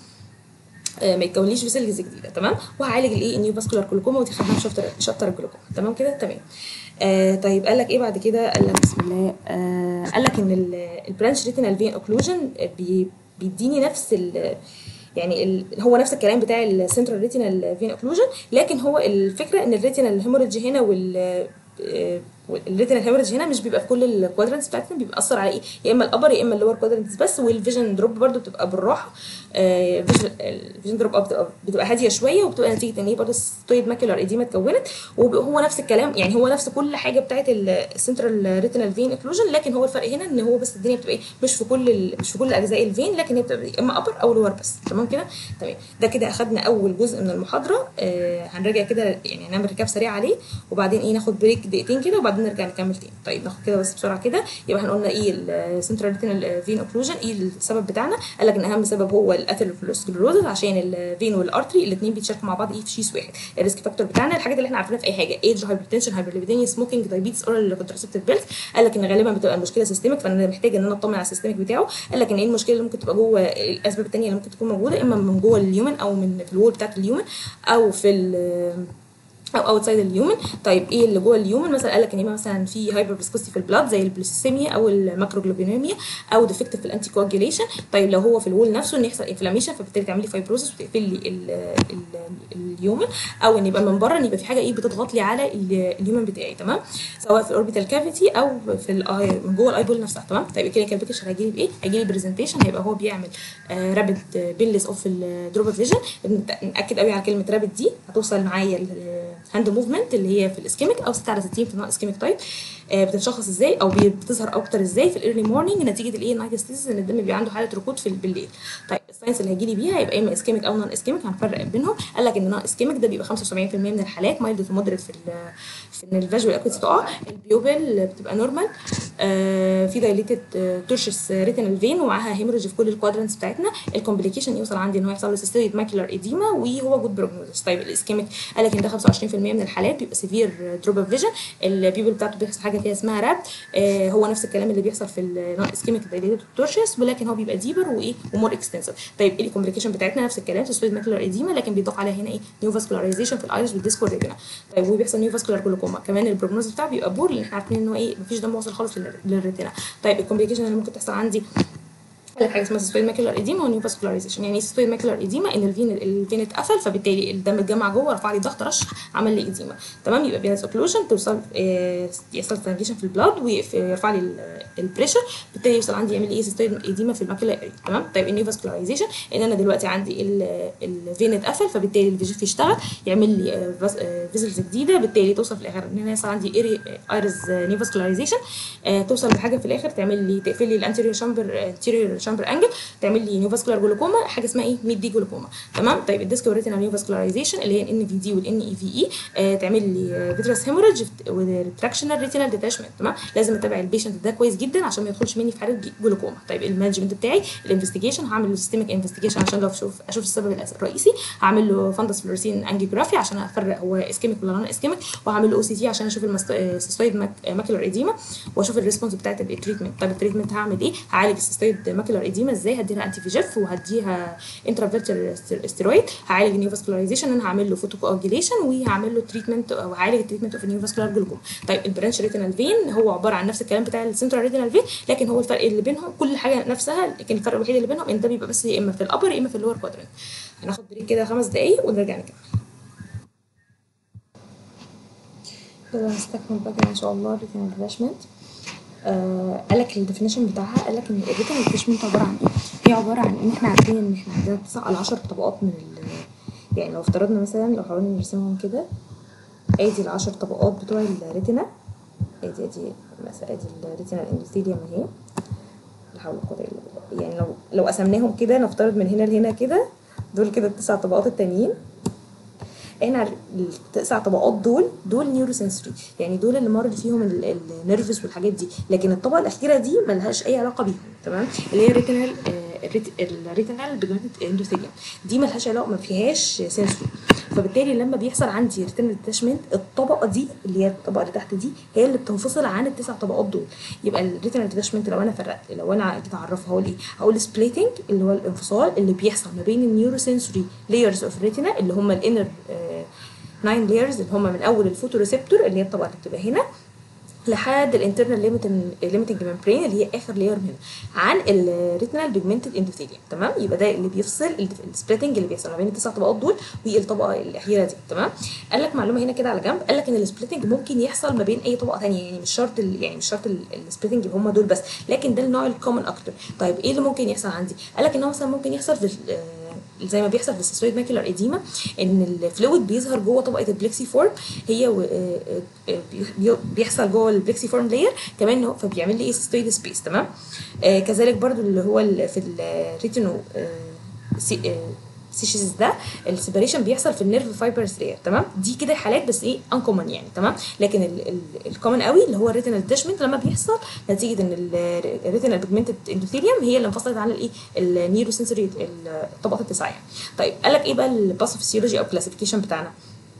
آه، ما يتكونليش فيسلز جديده تمام وهعالج الايه النيو فاسكولار جلوكوما ودي خدناها في شابتر شابتر الجلوكوما تمام كده تمام آه طيب قال لك ايه بعد كده قال لك بسم الله آه قال لك ان البرانش ريتينال فين اوكلوجن بي بيديني نفس ال يعني ال هو نفس الكلام بتاع السنترال ريتينال فين اوكلوجن لكن هو الفكره ان الريتينال هيموريدج هنا وال الريتينال هيموريدج هنا مش بيبقى في كل الكوادرنتس بتاعتنا بيبقى اثر على ايه يا اما الابر يا اما اللور كوادرنتس بس والفيجن دروب برده بتبقى بالراحه آه، فيجن- الفيجن دروب بتبقى بتبقى هاديه شويه وبتبقى نتيجه ان هي برده ستويد ماكيولار ايديما اتكونت وهو نفس الكلام يعني هو نفس كل حاجه بتاعت السنترال ريتينال فين اكلوجن لكن هو الفرق هنا ان هو بس الدنيا بتبقى ايه مش في كل ال- مش في كل اجزاء الفين لكن هي بتبقى يا اما ابر او لور بس تمام كده تمام ده كده اخدنا اول جزء من المحاضره آه هنراجع كده يعني هنعمل ريكاب سريع عليه وبعدين ايه ناخد بريك دقيقتين كده وبعدين نرجع نكمل تاني طيب ناخد كده بس بسرعه كده يبقى احنا قلنا ايه السنترال ريتينال فين اوكلوجن ايه السبب بتاعنا قال لك ان اهم سبب هو الاثيروسكلروزس عشان الفين والارتري الاثنين بيتشاركوا مع بعض ايه في شيس واحد الريسك فاكتور بتاعنا الحاجات اللي احنا عارفينها في اي حاجه ايدج هايبرتنشن هايبرليبيديميا سموكينج دايبيتس اورال كونتراسبتيف بيلز قال لك ان غالبا بتبقى المشكله سيستميك فانا محتاج ان انا اطمن على السيستميك بتاعه قال لك ان ايه المشكله اللي ممكن تبقى جوه الاسباب الثانيه اللي ممكن تكون موجوده اما من جوه اليومن او من في الوول بتاعت اليومن او في ال او اوتسايد اليومن طيب ايه اللي جوه اليومن مثلا قال لك ان يبقى مثلا في هايبر فيسكوستي في البلاد زي البليسيميا او الماكروجلوبينيميا او ديفكتيف في الانتي كواجيليشن طيب لو هو في الوول نفسه ان يحصل انفلاميشن فبالتالي تعمل لي فايبروسس وتقفل لي ال- ال- اليومن او ان يبقى من بره ان يبقى في حاجه ايه بتضغط لي على ال- اليومن بتاعي تمام سواء في الاوربيتال كافيتي او في الآي من جوه الاي بول نفسها تمام طيب الكلينيكال بيكتشر هيجي لي بايه هيجي لي برزنتيشن هيبقى هو بيعمل رابد بيلس اوف الدروب فيجن ناكد قوي على كلمه رابد دي هتوصل معايا الهاند موفمنت اللي هي في الاسكيميك او 6 على 60 في النون اسكيميك تايب آه، بتتشخص ازاي او بي- بتظهر اكتر ازاي في الايرلي مورنينج نتيجه الايه النايت ستيسيس ان الدم بيبقى عنده حاله ركود في بالليل طيب الساينس اللي هيجي لي بيها يبقى اما اسكيميك او نون اسكيميك هنفرق بينهم قال لك ان نون اسكيميك ده بيبقى 75% من الحالات مايلد تو مودريت في ال في ان الفيجوال اكويتي تقع البيوبل بتبقى نورمال آه في دايليتد تورشس ريتينال فين ومعاها هيموريج في كل الكوادرنتس بتاعتنا الكومبليكيشن يوصل عندي ان هو يحصل له سيستيك ماكيولار ايديما وهو جود بروجنوزس طيب الاسكيميك قال لك ان ده 25% من الحالات بيبقى سيفير دروب اوف فيجن البيبل بتاعته بيحصل حاجه كده اسمها راب آه هو نفس الكلام اللي بيحصل في النون اسكيميك دايليتد تورشس ولكن هو بيبقى ديبر وايه ومور اكستنسيف طيب ايه الكومبليكيشن بتاعتنا نفس الكلام سيستيك ماكيولار ايديما لكن بيضاف عليها هنا ايه نيو فاسكولاريزيشن في الايرس والديسكو ريتنا طيب وبيحصل نيو فاسكولار جلوكوما كمان البروجنوز بتاعه بيبقى بور لان احنا عارفين ان هو ايه مفيش دم واصل خالص لل- للريتنا طيب الكومبليكيشن اللي ممكن تحصل عندي قال لك حاجه اسمها سيستويد ماكيولار ايديما ونيو فاسكولاريزيشن يعني ايه سيستويد ماكيولار ايديما ان الفين الفين اتقفل فبالتالي الدم اتجمع جوه رفع لي ضغط رش عمل لي ايديما تمام يبقى فينس اوكلوجن توصل آه، يحصل ستانجيشن في البلاد ويرفع لي البريشر بالتالي يوصل عندي يعمل لي ايه سيستويد ايديما في الماكيولار اريا تمام طيب النيو فاسكولاريزيشن ان انا دلوقتي عندي ال- الفين اتقفل فبالتالي الفيجيف يشتغل يعمل لي فيزلز جديده بالتالي توصل في الاخر ان انا يحصل عندي ايري ايرز نيو فاسكولاريزيشن توصل لحاجه في الاخر تعمل لي تقفل لي الانتيريور شامبر انتيريور شامبر انجل تعمل لي نيو فاسكولار جلوكوما حاجه اسمها ايه ميد دي جلوكوما تمام طيب الديسك والريتينال نيو فاسكولاريزيشن اللي هي الان في دي والان اي في اي تعمل لي فيترس هيموريدج وريتراكشنال ريتينال ديتاشمنت تمام لازم اتابع البيشنت ده كويس جدا عشان ما يدخلش مني في حاله جي- جلوكوما طيب المانجمنت بتاعي الانفستيجيشن هعمل له سيستميك انفستيجيشن عشان لو اشوف اشوف السبب الأس- الرئيسي هعمل له فندس فلورسين انجيوجرافي عشان افرق هو اسكيميك ولا نون اسكيميك وهعمل له او سي تي عشان اشوف السيستويد ماكيولار ايديما واشوف الريسبونس بتاعت التريتمنت طيب التريتمنت هعمل ايه هعالج السيستويد ماكيولار ايديما ازاي هديها انتي فيجيف وهديها انترافيرتر ستيرويد هعالج النيو فاسكولاريزيشن انا هعمل له فوتوكواجيليشن وهعمل له تريتمنت او هعالج التريتمنت اوف النيو فاسكولار جلوكوما طيب البرانش ريتينال فين هو عباره عن نفس الكلام بتاع السنترال ريتينال فين لكن هو الفرق اللي بينهم كل حاجه نفسها لكن الفرق الوحيد اللي بينهم ان ده بيبقى بس يا اما في الابر يا اما في اللور كوادرنت هناخد بريك كده خمس دقايق ونرجع نكمل كده هنستكمل بقى ان شاء الله الريتينال ديتاشمنت آه قال لك الديفينيشن بتاعها قال لك ان الريتينال ديتاشمنت عباره عن ايه؟ هي عباره عن ان احنا عارفين ان احنا عندنا 9 ل 10 طبقات من ال يعني لو افترضنا مثلا لو حاولنا نرسمهم كده ادي ال 10 طبقات بتوع الريتينا ادي ادي مثلا ادي الريتينال اندوثيليوم اهي لا حول ولا قوه الا بالله يعني لو لو قسمناهم كده نفترض من هنا لهنا كده دول كده التسع طبقات التانيين احنا التسع طبقات دول دول نيورو سنسوري يعني دول اللي مرض فيهم النيرفس والحاجات دي لكن الطبقه الاخيره دي ملهاش اي علاقه بيهم تمام اللي هي ريتينال الريتينال بيجمنتد اندوثيليوم دي ملهاش علاقه ما فيهاش سنسوري فبالتالي لما بيحصل عندي ريتينال ديتاشمنت الطبقه دي اللي هي الطبقه اللي تحت دي هي اللي بتنفصل عن التسع طبقات دول يبقى الريتينال ديتاشمنت لو انا فرقت لو انا جيت اعرفها هقول ايه هقول سبليتنج اللي هو الانفصال اللي بيحصل ما بين النيورو سنسوري لايرز اوف ريتينا اللي هم الانر 9 لايرز اللي هم من اول الفوتوريسبتور اللي هي الطبقه اللي بتبقى هنا لحد الانترنال ليميتنج ممبرين اللي هي اخر لاير منها عن الريتينال بيجمنتد اندوثيليوم تمام يبقى ده اللي بيفصل السبليتنج اللي بيحصل ما بين التسع طبقات دول والطبقه الاخيره دي تمام قال لك معلومه هنا كده على جنب قال لك ان السبليتنج ممكن يحصل ما بين اي طبقه ثانيه يعني مش شرط ال- يعني مش شرط السبليتنج اللي هم دول بس لكن ده النوع الكومن اكتر طيب ايه اللي ممكن يحصل عندي قال لك ان هو مثلا ممكن يحصل في ال- آه، زي ما بيحصل في السيستويد ماكيولار ايديما ان الفلويد بيظهر جوه طبقه البلكسي فورم هي و- آه، آه، بي- بيحصل جوه البلكسي فورم لاير كمان هو فبيعمل لي ايه سيستويد سبيس تمام آه كذلك برضو اللي هو ال- في الريتينو آه سي آه سيشيز ده السيبريشن بيحصل في النيرف فايبرز لاير تمام دي كده حالات بس ايه انكومن يعني تمام لكن الكومن قوي اللي هو الريتينال ديتاشمنت لما بيحصل نتيجه ان الريتينال بيجمنتد اندوثيليوم هي اللي انفصلت عن الايه النيرو سنسوري الطبقات التسعه يعني. طيب قال لك ايه بقى الباثوفيسيولوجي او كلاسيفيكيشن بتاعنا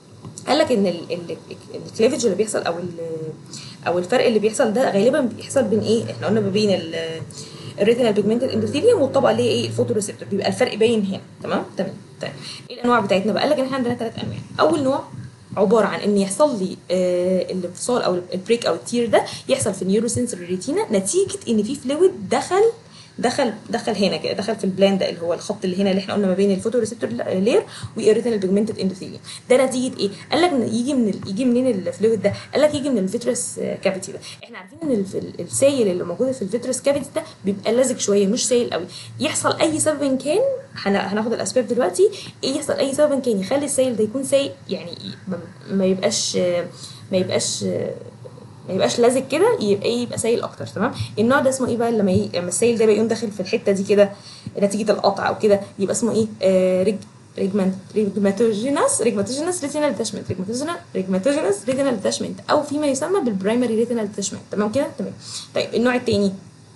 قال لك ان ال- ال- الكليفج اللي بيحصل او ال- او الفرق اللي بيحصل ده غالبا بيحصل بين ايه احنا قلنا ما بين ال- الريتينال بيجمنتد اندوثيليوم والطبقه اللي هي ايه الفوتوريسبتور بيبقى الفرق باين هنا تمام تمام طيب ايه الانواع بتاعتنا بقى قال لك ان احنا عندنا ثلاث انواع اول نوع عباره عن ان يحصل لي آه الانفصال او البريك او التير ده يحصل في النيورو سنسوري ريتينا نتيجه ان في فلويد دخل دخل دخل هنا كده دخل في البلان ده اللي هو الخط اللي هنا اللي احنا قلنا ما بين الفوتوريسبتور لير والريتينال بيجمنتد اندوثيليوم ده نتيجه ايه قال لك إن يجي من ال- يجي منين الفلويد ده قال لك يجي من الفيترس كافيتي ده احنا عارفين ان الف- ال- السائل اللي موجود في الفيترس كافيتي ده بيبقى لازق شويه مش سائل قوي يحصل اي سبب إن كان هن- هناخد الاسباب دلوقتي ايه يحصل اي سبب إن كان يخلي السائل ده يكون سائل يعني ما- ما يبقاش ما يبقاش ما يبقاش لازق كده يبقى ايه يبقى سايل اكتر تمام النوع ده اسمه ايه بقى لما ي... لما السايل ده بيقوم داخل في الحته دي كده نتيجه القطع او كده يبقى اسمه ايه آه ريج ريجمنت ريجماتوجينس ريجماتوجينس ريتينال ديتاشمنت ريجماتوجينس ريجماتوجينس ريتينال ديتاشمنت او فيما يسمى بالبرايمري ريتينال ديتاشمنت تمام كده تمام طيب النوع الثاني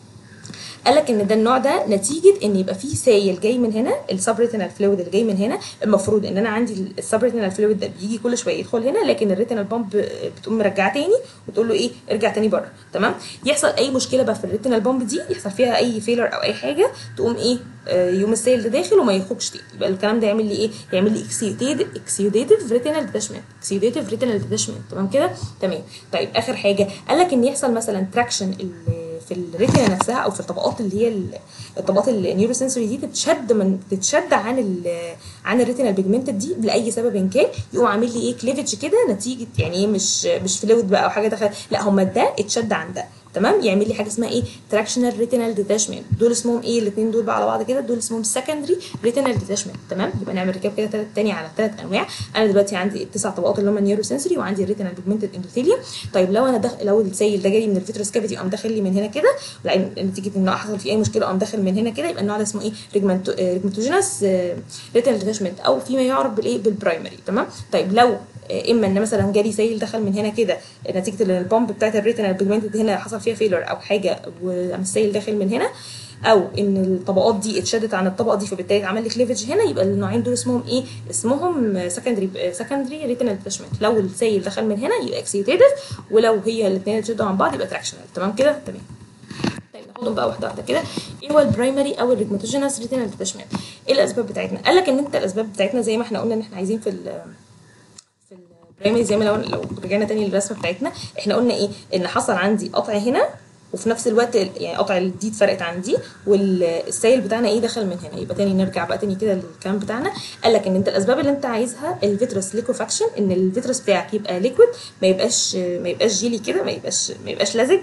قال لك ان ده النوع ده نتيجه ان يبقى فيه سايل جاي من هنا السبريتينال فلويد اللي جاي من هنا المفروض ان انا عندي السبريتينال فلويد ده بيجي كل شويه يدخل هنا لكن الريتينال بامب بتقوم مرجعه تاني وتقول له ايه ارجع تاني بره تمام يحصل اي مشكله بقى في الريتينال بامب دي يحصل فيها اي فيلر او اي حاجه تقوم ايه آه، يوم السيل ده داخل وما يخرجش تاني يبقى الكلام ده يعمل لي ايه يعمل لي اكسيوديتيف اكسيوديتيف ريتينال ديتاشمنت اكسيوديتيف ريتينال ديتاشمنت تمام كده تمام طيب اخر حاجه قال لك ان يحصل مثلا تراكشن في الريتنا نفسها او في الطبقات اللي هي ال- الطبقات النيورو سنسوري دي تتشد من تتشد عن ال عن الريتنا البيجمنتد دي لاي سبب كان يقوم عامل لي ايه كليفج كده نتيجه يعني ايه مش مش فلويد بقى او حاجه دخل لا هما ده اتشد عن ده تمام يعمل لي حاجه اسمها ايه تراكشنال ريتينال ديتاشمنت دول اسمهم ايه الاثنين دول بقى على بعض كده دول اسمهم سكندري ريتينال ديتاشمنت تمام يبقى نعمل ريكاب كده تلات- تاني على ثلاث انواع انا دلوقتي عندي التسع طبقات اللي هم نيورو سنسوري وعندي الريتينال بيجمنتد اندوثيليوم طيب لو انا دخ... لو السيل ده جاي من الفيتروس كافيتي قام داخل لي من هنا كده لان نتيجه ان حصل فيه اي مشكله قام داخل من هنا كده يبقى النوع ده اسمه ايه ريجمنتو... ريجمنتوجينس ريتينال ديتاشمنت او فيما يعرف بالايه بالبرايمري تمام طيب لو آه، اما ان مثلا جالي سيل دخل من هنا كده نتيجه ان البامب بتاعت الريتينال بيجمنتد هنا حصل فيها فيلر او حاجه وقام السيل داخل من هنا او ان الطبقات دي اتشدت عن الطبقه دي فبالتالي اتعمل لي كليفج هنا يبقى النوعين دول اسمهم ايه اسمهم سكندري سكندري ريتينال ديتاشمنت لو السيل دخل من هنا يبقى اكسيتيف ولو هي الاثنين اتشدوا عن بعض يبقى تراكشنال تمام كده تمام طيب ناخدهم بقى واحده واحده كده ايه هو البرايمري او الريجماتوجينس ريتينال ديتاشمنت ايه الاسباب بتاعتنا قال لك ان انت الاسباب بتاعتنا زي ما احنا قلنا ان احنا عايزين في ال في البرايمري زي ما لو لو رجعنا تاني للرسمه بتاعتنا احنا قلنا ايه ان حصل عندي قطع هنا وفي نفس الوقت ال- يعني قطع دي اتفرقت عن دي والسيل بتاعنا ايه دخل من هنا يبقى تاني نرجع بقى تاني كده للكلام بتاعنا قال لك ان انت الاسباب اللي انت عايزها الفيترس ليكوفاكشن ان الفيترس بتاعك يبقى ليكويد ما يبقاش ما يبقاش جيلي كده ما يبقاش ما يبقاش لزج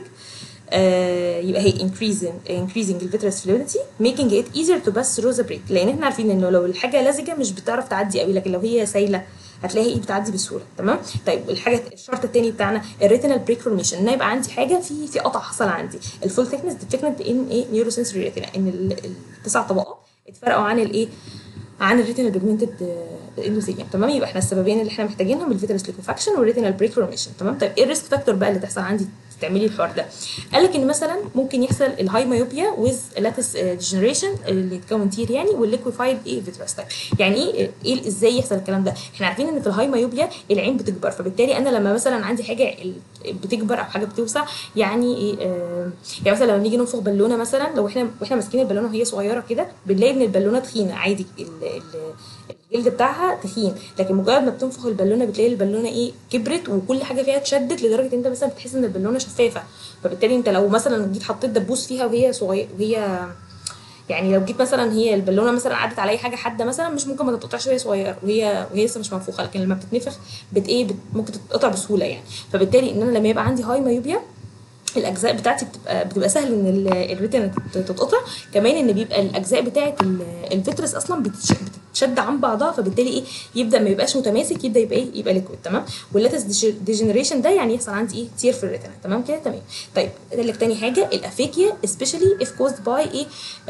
آه، يبقى هي increasing increasing الفيترس fluidity making it easier to pass through the break لان احنا عارفين انه لو الحاجه لزجه مش بتعرف تعدي قوي لكن لو هي سايله هتلاقيها ايه بتعدي بسهوله تمام طيب الحاجه الشرط الثاني بتاعنا الريتينال بريك فورميشن ان يبقى عندي حاجه في في قطع حصل عندي الفول ثيكنس ديفكتد ان ايه نيورو سنسوري ريتينا ان ال- التسع طبقات اتفرقوا عن الايه عن الريتينال بيجمنتد اندوثيليوم تمام يبقى احنا السببين اللي احنا محتاجينهم الفيترس ليكوفاكشن والريتينال بريك فورميشن تمام طيب ايه الريسك فاكتور بقى اللي تحصل عندي تعملي الحوار ده قال لك ان مثلا ممكن يحصل الهاي مايوبيا ويز لاتس ديجنريشن اللي يتكون تير يعني والليكويفايد ايه فيترس طيب يعني ايه ايه ازاي يحصل الكلام ده احنا عارفين ان في الهاي مايوبيا العين بتكبر فبالتالي انا لما مثلا عندي حاجه ال- بتكبر او حاجه بتوسع يعني ايه آه يعني مثلا لما نيجي ننفخ بالونه مثلا لو احنا واحنا ماسكين البالونه وهي صغيره كده بنلاقي ان البالونه تخينه عادي ال- ال- الجلد بتاعها تخين لكن مجرد ما بتنفخ البالونه بتلاقي البالونه ايه كبرت وكل حاجه فيها اتشدت لدرجه ان انت مثلا بتحس ان البالونه شفافه فبالتالي انت لو مثلا جيت حطيت دبوس فيها وهي صغيره وهي يعني لو جيت مثلا هي البالونه مثلا عدت على اي حاجه حاده مثلا مش ممكن ما تتقطعش وهي صغيره وهي وهي لسه مش منفوخه لكن لما بتتنفخ بت ايه بت ممكن تتقطع بسهوله يعني فبالتالي ان انا لما يبقى عندي هاي مايوبيا الاجزاء بتاعتي بتبقى بتبقى سهل ان ال- الريتنا تت- تتقطع كمان ان بيبقى الاجزاء بتاعه ال- الفيترس اصلا بتتش- بتتشد عن بعضها فبالتالي ايه يبدا ما يبقاش متماسك يبدا يبقى ايه يبقى ليكويد تمام واللاتس ديجنريشن ده يعني يحصل عندي ايه تير في الريتنا تمام كده تمام طيب قال لك تاني حاجه الافيكيا especially if caused by ايه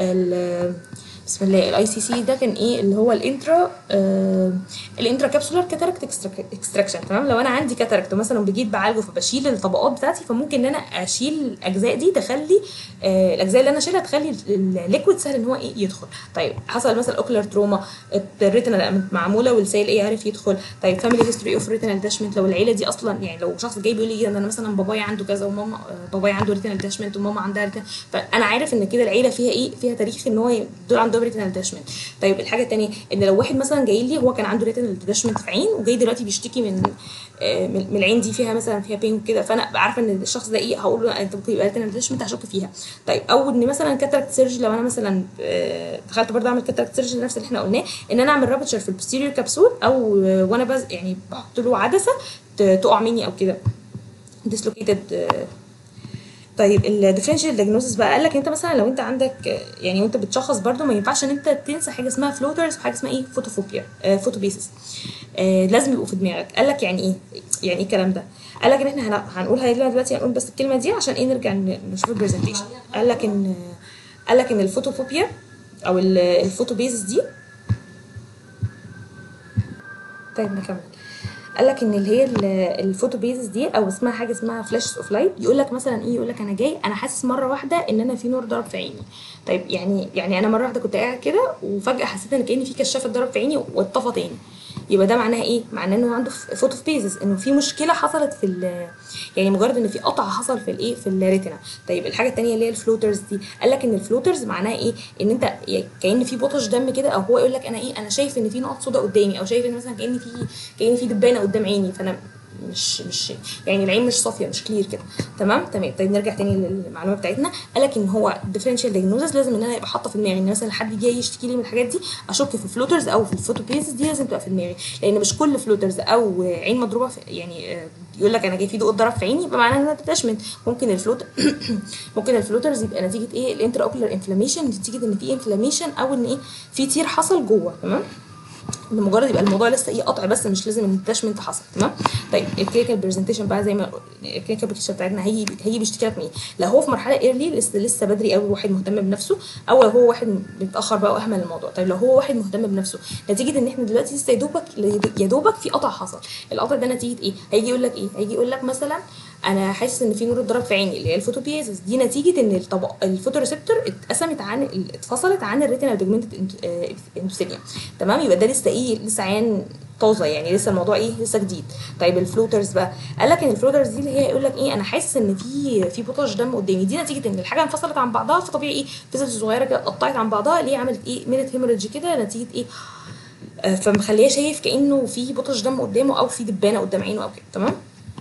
ال- بسم الله الاي سي سي ده كان ايه اللي هو الانترا آه الانترا كابسولار كاتاراكت اكستراكشن تمام لو انا عندي كاتاراكت مثلا بجيت بعالجه فبشيل الطبقات بتاعتي فممكن ان انا اشيل الاجزاء دي تخلي آه الاجزاء اللي انا اشيلها تخلي الليكويد سهل ان هو ايه يدخل طيب حصل مثلا اوكلر تروما الريتنا معموله والسيل ايه عارف يدخل طيب فاميلي هيستوري اوف ريتنال داشمنت لو العيله دي اصلا يعني لو شخص جاي بيقول لي انا مثلا بابايا عنده كذا وماما آه، بابايا عنده ريتنال داشمنت وماما عندها ريتنال فانا عارف ان كده العيله فيها ايه فيها تاريخ ان هو دول عندهم ريتنال داشمنت طيب الحاجه الثانيه ان لو واحد مثلا جاي لي هو كان عنده ريتنال داشمنت في عين وجاي دلوقتي بيشتكي من آه، من من العين دي فيها مثلا فيها بين وكده فانا أبقى عارفه ان الشخص ده ايه هقول له انت ممكن يبقى ريتنال داشمنت هشك فيها طيب او ان مثلا كاتراكت سيرجي لو انا مثلا آه، دخلت برضه اعمل كاتراكت سيرجي نفس اللي احنا قلناه ان انا اعمل رابتشر في البوستيريور كبسول او آه، وانا بز يعني بحط له عدسه ت- تقع مني او كده ديسلوكيتد طيب الديفرنشال دياجنوستس بقى قال لك انت مثلا لو انت عندك آه، يعني وانت بتشخص برضو ما ينفعش ان انت تنسى حاجه اسمها فلوترز وحاجه اسمها ايه فوتوفوبيا آه فوتوبيسس آه لازم يبقوا في دماغك قال لك يعني ايه يعني ايه الكلام ده قال لك ان احنا هن- هنقولها دلوقتي هنقول بس الكلمه دي عشان ايه نرجع ن- نشوف البرزنتيشن قال لك ان قال لك ان الفوتوفوبيا او ال- الفوتوبيسس دي طيب نكمل قال لك ان اللي هي ال- الفوتو بيزس دي او اسمها حاجه اسمها فلاشز اوف لايت يقول لك مثلا ايه يقول لك انا جاي انا حاسس مره واحده ان انا في نور ضرب في عيني طيب يعني يعني انا مره واحده كنت قاعد كده وفجاه حسيت ان كاني في كشافه ضرب في عيني واتطفى تاني يبقى ده معناها ايه معناه انه عنده فوتو بيزس انه في مشكله حصلت في ال- يعني مجرد ان في قطع حصل في الايه في الريتنا طيب الحاجه التانية اللي هي الفلوترز دي قال لك ان الفلوترز معناها ايه ان انت يعني كان في بطش دم كده او هو يقول لك انا ايه انا شايف ان في نقط سودا قدامي او شايف ان مثلا كان في كان في دبانه قدام عيني فانا مش مش يعني العين مش صافيه مش كلير كده تمام تمام طيب نرجع تاني للمعلومه بتاعتنا قال لك ان هو الديفرنشال دايجنوزس لازم ان انا يبقى حاطه في دماغي ان مثلا حد جاي يشتكي لي من الحاجات دي اشك في فلوترز او في الفوتوبيزز دي لازم تبقى في دماغي لان مش كل فلوترز او عين مضروبه في يعني آه، يقول لك انا جاي في ضوء اتضرب في عيني يبقى معناها ان انا ديتاشمنت ممكن الفلوت ممكن الفلوترز يبقى نتيجه ايه الانتر اوكولار انفلاميشن نتيجه ان في انفلاميشن او ان ايه في تير حصل جوه تمام لمجرد يبقى الموضوع لسه ايه قطع بس مش لازم الديتاشمنت حصل تمام طيب الكلينيكال برزنتيشن بقى زي ما الكلينيكال بيكتشر بتاعتنا هيجي هيجي بيشتكي لك من ايه لو هو في مرحله ايرلي لسه لسه بدري قوي واحد مهتم بنفسه او لو هو واحد متاخر بقى واهمل الموضوع طيب لو هو واحد مهتم بنفسه نتيجه ان احنا دلوقتي لسه يا دوبك يا دوبك في قطع حصل القطع ده نتيجه ايه هيجي يقول لك ايه هيجي يقول لك مثلا انا حاسس ان في نور اتضرب في عيني اللي هي الفوتوبيازس دي نتيجه ان الطبق الفوتوريسبتور اتقسمت عن اتفصلت عن الريتينال بيجمنتد اندوثيليوم تمام يبقى ده لسه ايه لسه عيان طازه يعني لسه الموضوع ايه لسه جديد طيب الفلوترز بقى قال لك ان الفلوترز دي اللي هي يقول لك ايه انا حاسس ان في في بوتاج دم قدامي دي نتيجه ان الحاجه انفصلت عن بعضها فطبيعي ايه فيزلز صغيره كده اتقطعت عن بعضها اللي هي عملت ايه مينت هيموريدج كده نتيجه ايه آه، فمخليه شايف كانه في بوتاج دم قدامه او في دبانه قدام عينه او كده تمام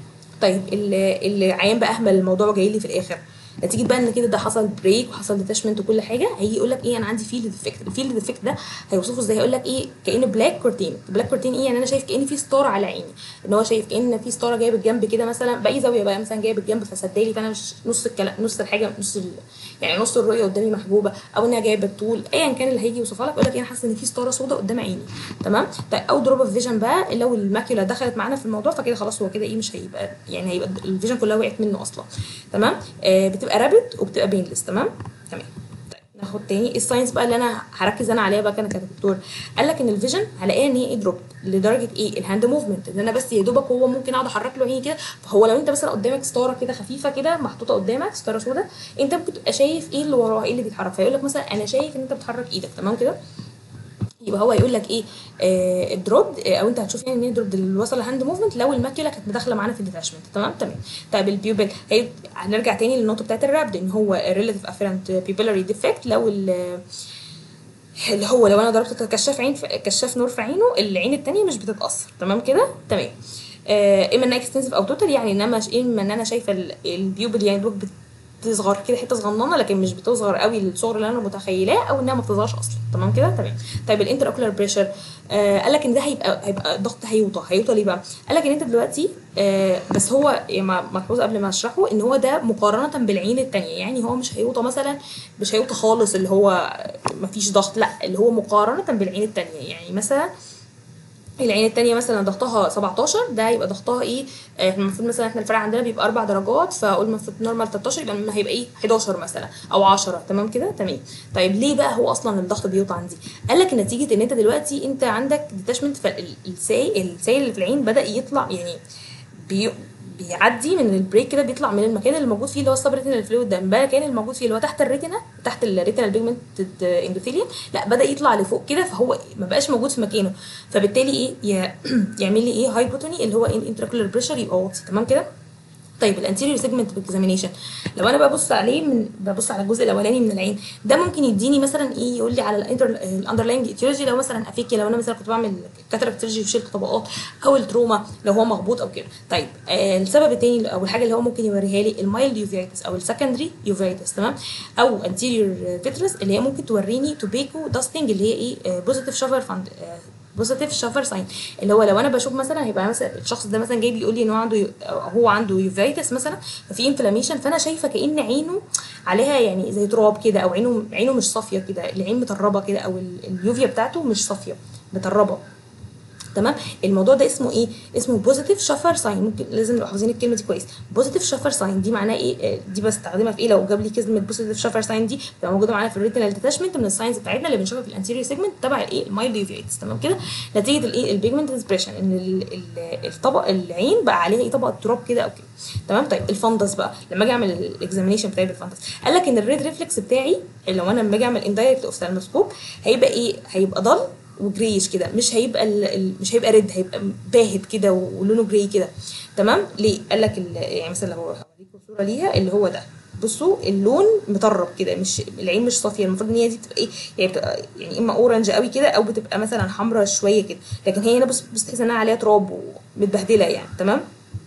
طيب اللي العيان بقى اهمل الموضوع جاي لي في الاخر نتيجه بقى ان كده ده حصل بريك وحصل ديتاشمنت وكل حاجه هيجي يقول لك ايه انا عندي فيلد ديفكت الفيلد ديفكت ده هيوصفه ازاي هيقول لك ايه كانه بلاك كورتين بلاك كورتين ايه يعني انا شايف كان في ستاره على عيني ان هو شايف كان في ستاره جايه بالجنب كده مثلا باي زاويه بقى مثلا جايه بالجنب فسدالي فانا مش نص الكلام نص الحاجه نص ال... يعني نص الرؤيه قدامي محجوبه او انها جايه بالطول ايا كان اللي هيجي يوصفها لك يقول لك انا حاسه ان في ستاره سوداء قدام عيني تمام طيب او دروب اوف فيجن بقى لو الماكيولا دخلت معانا في الموضوع فكده خلاص هو كده ايه مش هيبقى يعني هيبقى الفيجن كلها وقعت منه اصلا تمام آه بتبقى رابد وبتبقى بينلس تمام تمام طيب ناخد تاني الساينس بقى اللي انا هركز انا عليها بقى انا كدكتور قال لك ان الفيجن هلاقيها ان هي ايه دروب لدرجه ايه الهاند موفمنت ان انا بس يا دوبك هو ممكن اقعد احرك له عيني كده فهو لو انت مثلا قدامك ستاره كده خفيفه كده محطوطه قدامك ستاره سوداء انت ممكن تبقى شايف ايه اللي وراها ايه اللي بيتحرك فيقول لك مثلا انا شايف ان انت بتحرك ايدك تمام كده يبقى هو يقول لك ايه آه الدروب آه او انت هتشوف يعني ان هي الدروب اللي وصل لهاند موفمنت لو الماكيولا كانت مداخله معانا في الديتاشمنت تمام تمام طيب البيوبل هي هنرجع تاني للنقطه بتاعت الرابد ان هو ريلاتيف افيرنت بيبلاري ديفكت لو اللي هو لو انا ضربت كشاف عين كشاف نور في عينه العين التانية مش بتتاثر تمام كده تمام آه اما انها اكستنسيف او توتال يعني انما اما ان انا شايفه البيوبل يعني دوك بتصغر كده حته صغننه لكن مش بتصغر قوي للصغر اللي انا متخيلاه او انها ما بتصغرش اصلا تمام كده تمام طيب الانتر اوكولار بريشر آه قال لك ان ده هيبقى هيبقى ضغط هيوطى هيوطى ليه بقى قال لك ان انت دلوقتي آه بس هو ملحوظ قبل ما اشرحه ان هو ده مقارنه بالعين الثانيه يعني هو مش هيوطى مثلا مش هيوطى خالص اللي هو ما فيش ضغط لا اللي هو مقارنه بالعين الثانيه يعني مثلا العين التانية مثلا ضغطها 17 ده يبقى ضغطها ايه آه المفروض مثلا احنا الفرق عندنا بيبقى اربع درجات فقول المفروض نورمال 13 يبقى هيبقى ايه 11 مثلا او 10 تمام كده تمام طيب ليه بقى هو اصلا الضغط بيوطى عندي قال لك نتيجه ان انت دلوقتي انت عندك ديتاشمنت فالسائل السائل اللي في العين بدا يطلع يعني بي بيعدي من البريك كده بيطلع من المكان اللي موجود فيه اللي هو السب ريتينال فلويد ده المكان اللي موجود فيه اللي هو تحت الريتنا تحت الريتينال بيجمنتد اندوثيليوم لا بدا يطلع لفوق كده فهو ما بقاش موجود في مكانه فبالتالي ايه يعمل لي ايه هايبوتوني اللي هو انتراكولار بريشر يبقى واطي تمام كده طيب الانتيريور سيجمنت اكزامينيشن لو انا ببص عليه من ببص على الجزء الاولاني من العين ده ممكن يديني مثلا ايه يقول لي على الاندرلاينج ايتيولوجي لو مثلا افيكي لو انا مثلا كنت بعمل كاتراكت سيرجري وشلت طبقات او التروما لو هو مخبوط او كده طيب آه السبب الثاني او الحاجه اللي هو ممكن يوريها لي المايلد يوفيتس او السكندري يوفيتس تمام او انتيريور فيترس اللي هي ممكن توريني توبيكو داستنج اللي هي ايه بوزيتيف شافر فاند بوزيتيف شافر ساين اللي هو لو انا بشوف مثلا هيبقى مثلا الشخص ده مثلا جاي بيقول لي ان هو عنده هو عنده يوفيتس مثلا ففي انفلاميشن فانا شايفه كان عينه عليها يعني زي تراب كده او عينه عينه مش صافيه كده العين مطربه كده او اليوفيا بتاعته مش صافيه مطربه تمام الموضوع ده اسمه ايه اسمه بوزيتيف شفر ساين ممكن لازم نبقى حافظين الكلمه دي كويس بوزيتيف شفر ساين دي معناها ايه دي بستخدمها في ايه لو جاب لي كلمه بوزيتيف شفر ساين دي بتبقى موجوده معانا في الريتينال ديتاشمنت من الساينز بتاعتنا اللي بنشوفها في الانتيريور سيجمنت تبع الايه المايلد يوفيتس تمام كده نتيجه الايه البيجمنت اكسبريشن ان الطبق العين بقى عليها ايه طبقه تراب كده او كده تمام طيب الفندس بقى لما اجي اعمل الاكزامينيشن بتاعي بالفندس قال لك ان الريد ريفلكس بتاعي لو انا لما اجي اعمل اندايركت اوفثالموسكوب هيبقى ايه هيبقى ضل وجريش كده مش هيبقى ال... مش هيبقى ريد هيبقى باهت كده ولونه جراي كده تمام ليه قال لك ال... يعني مثلا لو هوريكم صوره ليها اللي هو ده بصوا اللون مطرب كده مش العين مش صافيه المفروض ان هي دي بتبقى ايه يعني بتبقى يعني اما اورنج قوي كده او بتبقى مثلا حمراء شويه كده لكن هي هنا بص بص تحس انها عليها تراب ومتبهدله يعني تمام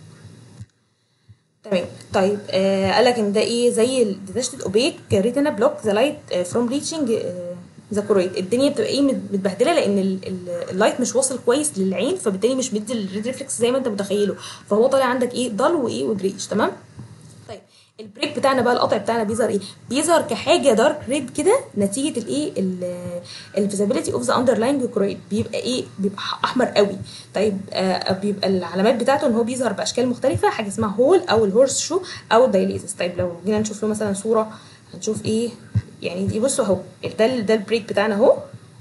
تمام طيب آه قال لك ان ده ايه زي الديتاشد اوبيك ريتنا بلوك ذا لايت فروم ريتشنج ذا كورويد الدنيا بتبقى ايه مت- متبهدله لان ال- ال- اللايت مش واصل كويس للعين فبالتالي مش مدي الريد ريفلكس زي ما انت متخيله فهو طالع عندك ايه ضل وايه وجريش تمام طيب البريك بتاعنا بقى القطع بتاعنا بيظهر ايه بيظهر كحاجه دارك ريد كده نتيجه الايه الفيزابيلتي اوف ذا اندرلاينج كرويد بيبقى ايه بيبقى احمر قوي طيب آه بيبقى العلامات بتاعته ان هو بيظهر باشكال مختلفه حاجه اسمها هول او الهورس شو او الدايليزس طيب لو جينا نشوف له مثلا صوره هنشوف ايه يعني دي بصوا اهو ده ال- ده البريك بتاعنا اهو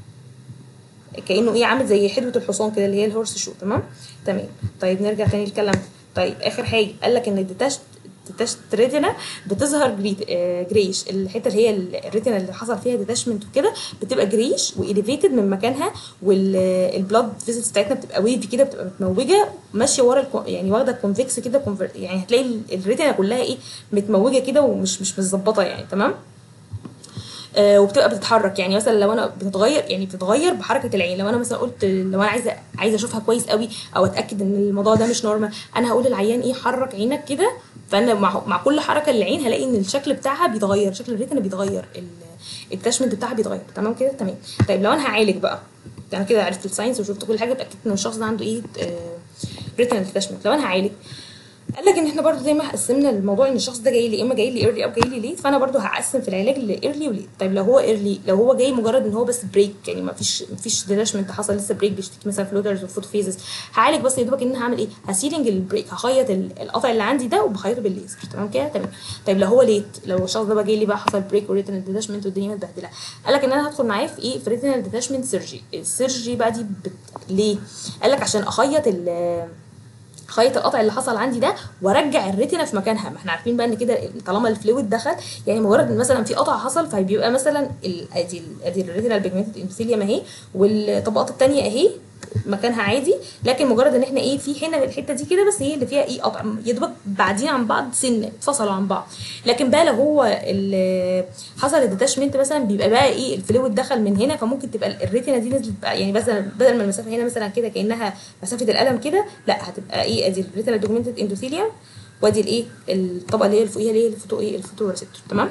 كانه ايه عامل زي حدوه الحصان كده اللي هي الهورس شو تمام تمام طيب نرجع تاني نتكلم طيب اخر حاجه قال لك ان الديتاشت ديتاشت ريتنا بتظهر جري آه جريش الحته اللي هي الريتنا اللي حصل فيها ديتاشمنت وكده بتبقى جريش واليفيتد من مكانها والبلاد فيزيتس بتاعتنا بتبقى ويفي كده بتبقى متموجه ماشيه ورا الكو- يعني واخده كونفكس كده conver- يعني هتلاقي ال- الريتنا كلها ايه متموجه كده ومش مش متظبطه يعني تمام آه، وبتبقى بتتحرك يعني مثلا لو انا بتتغير يعني بتتغير بحركه العين لو انا مثلا قلت لو انا عايزه عايزه اشوفها كويس قوي او اتاكد ان الموضوع ده مش نورمال انا هقول للعيان ايه حرك عينك كده فانا مع, مع كل حركه للعين هلاقي ان الشكل بتاعها بيتغير شكل الريتنا بيتغير التاشمنت بتاعها بيتغير تمام كده تمام طيب لو انا هعالج بقى انا كده عرفت الساينس وشفت كل حاجه اتاكدت ان الشخص ده عنده ايه ريتنا اتاشمنت لو انا هعالج قال لك ان احنا برضو زي ما قسمنا الموضوع ان الشخص ده جاي لي اما جاي لي ايرلي او جاي لي ليت فانا برضو هقسم في العلاج لايرلي وليت طيب لو هو ايرلي لو هو جاي مجرد ان هو بس بريك يعني ما فيش ما فيش ديتاشمنت حصل لسه بريك بيشتكي مثلا فلوترز وفوت فيزز هعالج بس يا دوبك ان انا هعمل ايه هسيلنج البريك هخيط ال- القطع اللي عندي ده وبخيطه بالليزر تمام كده تمام طيب لو هو ليت لو الشخص ده بقى جاي لي بقى حصل بريك وريتنال ديتاشمنت والدنيا متبهدله قال لك ان انا هدخل معاه في ايه في ريتنال ديتاشمنت سيرجي السيرجي بقى دي بت... ليه قال لك عشان اخيط ال خيط القطع اللي حصل عندي ده وارجع الريتنا في مكانها ما احنا عارفين بقى ان كده طالما الفلويد دخل يعني مجرد ان مثلا في قطع حصل فبيبقى مثلا ال- ادي ال- ادي الريتنال بيجمنتد انثيليوم اهي والطبقات التانية اهي مكانها عادي لكن مجرد ان احنا ايه في هنا الحته دي كده بس هي اللي فيها ايه قطع يا دوبك بعدين عن بعض سن اتفصلوا عن بعض لكن بقى لو هو ال- حصل الديتاشمنت مثلا بيبقى بقى ايه الفلويد دخل من هنا فممكن تبقى الريتنا دي نزلت بقى يعني مثلا بدل ما المسافه هنا مثلا كده كانها مسافه القلم كده لا هتبقى ايه ادي الريتنال دوكيومنتد اندوثيليوم وادي الايه الطبقه اللي هي اللي فوقيها اللي هي الفوتو ايه الفوتو ريسبتور تمام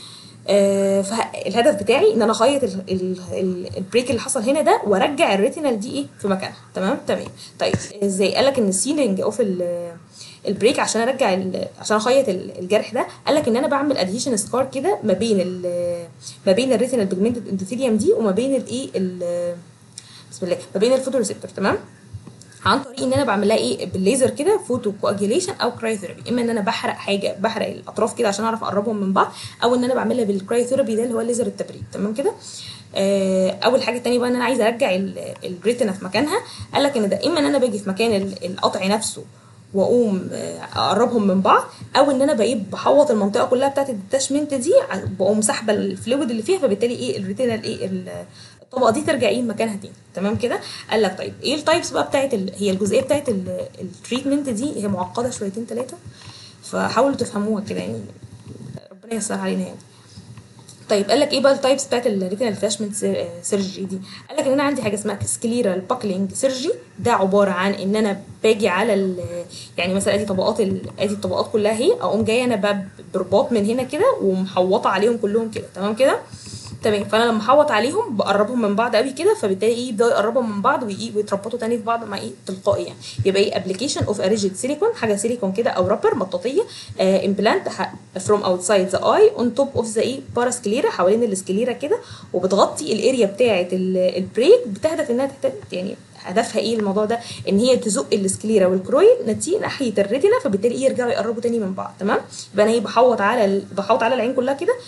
آه فالهدف بتاعي ان انا اخيط ال- ال- ال- البريك اللي حصل هنا ده وارجع الريتينال دي ايه في مكانها تمام تمام طيب ازاي قال لك ان السيلينج اوف ال- البريك عشان ارجع ال- عشان اخيط ال- الجرح ده قال لك ان انا بعمل ادهيشن سكار كده ما بين ال- ما بين الريتينال بيجمنتد اندوثيليوم دي وما بين الايه ال- بسم الله ما بين الفوتو ريسبتور تمام عن طريق ان انا بعمل لها ايه بالليزر كده فوتو كواجيليشن او كرايوثيرابي اما ان انا بحرق حاجه بحرق الاطراف كده عشان اعرف اقربهم من بعض او ان انا بعملها بالكرايوثيرابي ده اللي هو الليزر التبريد تمام كده آه اول حاجه تانية بقى ان انا عايزه ارجع ال- الريتنا في مكانها قال لك ان ده اما ان انا باجي في مكان ال- القطع نفسه واقوم آه، اقربهم من بعض او ان انا بقيت بحوط المنطقه كلها بتاعت الديتاشمنت دي ع- بقوم ساحبه الفلويد اللي فيها فبالتالي ايه الريتنا الايه ال- الطبقه دي ترجع ايه مكانها تاني تمام كده قال لك طيب ايه التايبس بقى بتاعت ال... هي الجزئيه بتاعت ال- التريتمنت دي هي معقده شويتين ثلاثه فحاولوا تفهموها كده يعني ربنا ييسر علينا يعني طيب قال لك ايه بقى التايبس بتاعت الريتينال اتاشمنت سيرجري دي قال لك ان انا عندي حاجه اسمها سكليرال باكلينج سيرجري ده عباره عن ان انا باجي على ال يعني مثلا ادي طبقات ال- ادي الطبقات كلها اهي اقوم جايه انا بقى برباط من هنا كده ومحوطه عليهم كلهم كده تمام كده تمام فانا لما احوط عليهم بقربهم من بعض قوي كده فبالتالي ايه يبداوا يقربوا من بعض وإيه ويتربطوا تاني في بعض مع ايه تلقائي يعني يبقى ايه ابلكيشن اوف اريجيد سيليكون حاجه سيليكون كده او رابر مطاطيه امبلانت فروم اوتسايد ذا اي اون توب اوف ذا ايه باراسكليرا حوالين السكليرا كده وبتغطي الاريا بتاعه ال- البريك بتهدف انها تحت يعني هدفها ايه الموضوع ده ان هي تزق السكليرا والكرويد نتيجه ناحيه الريتنا فبالتالي ايه يرجعوا يقربوا تاني من بعض تمام يبقى انا ايه بحوط على ال- بحوط على العين كلها كده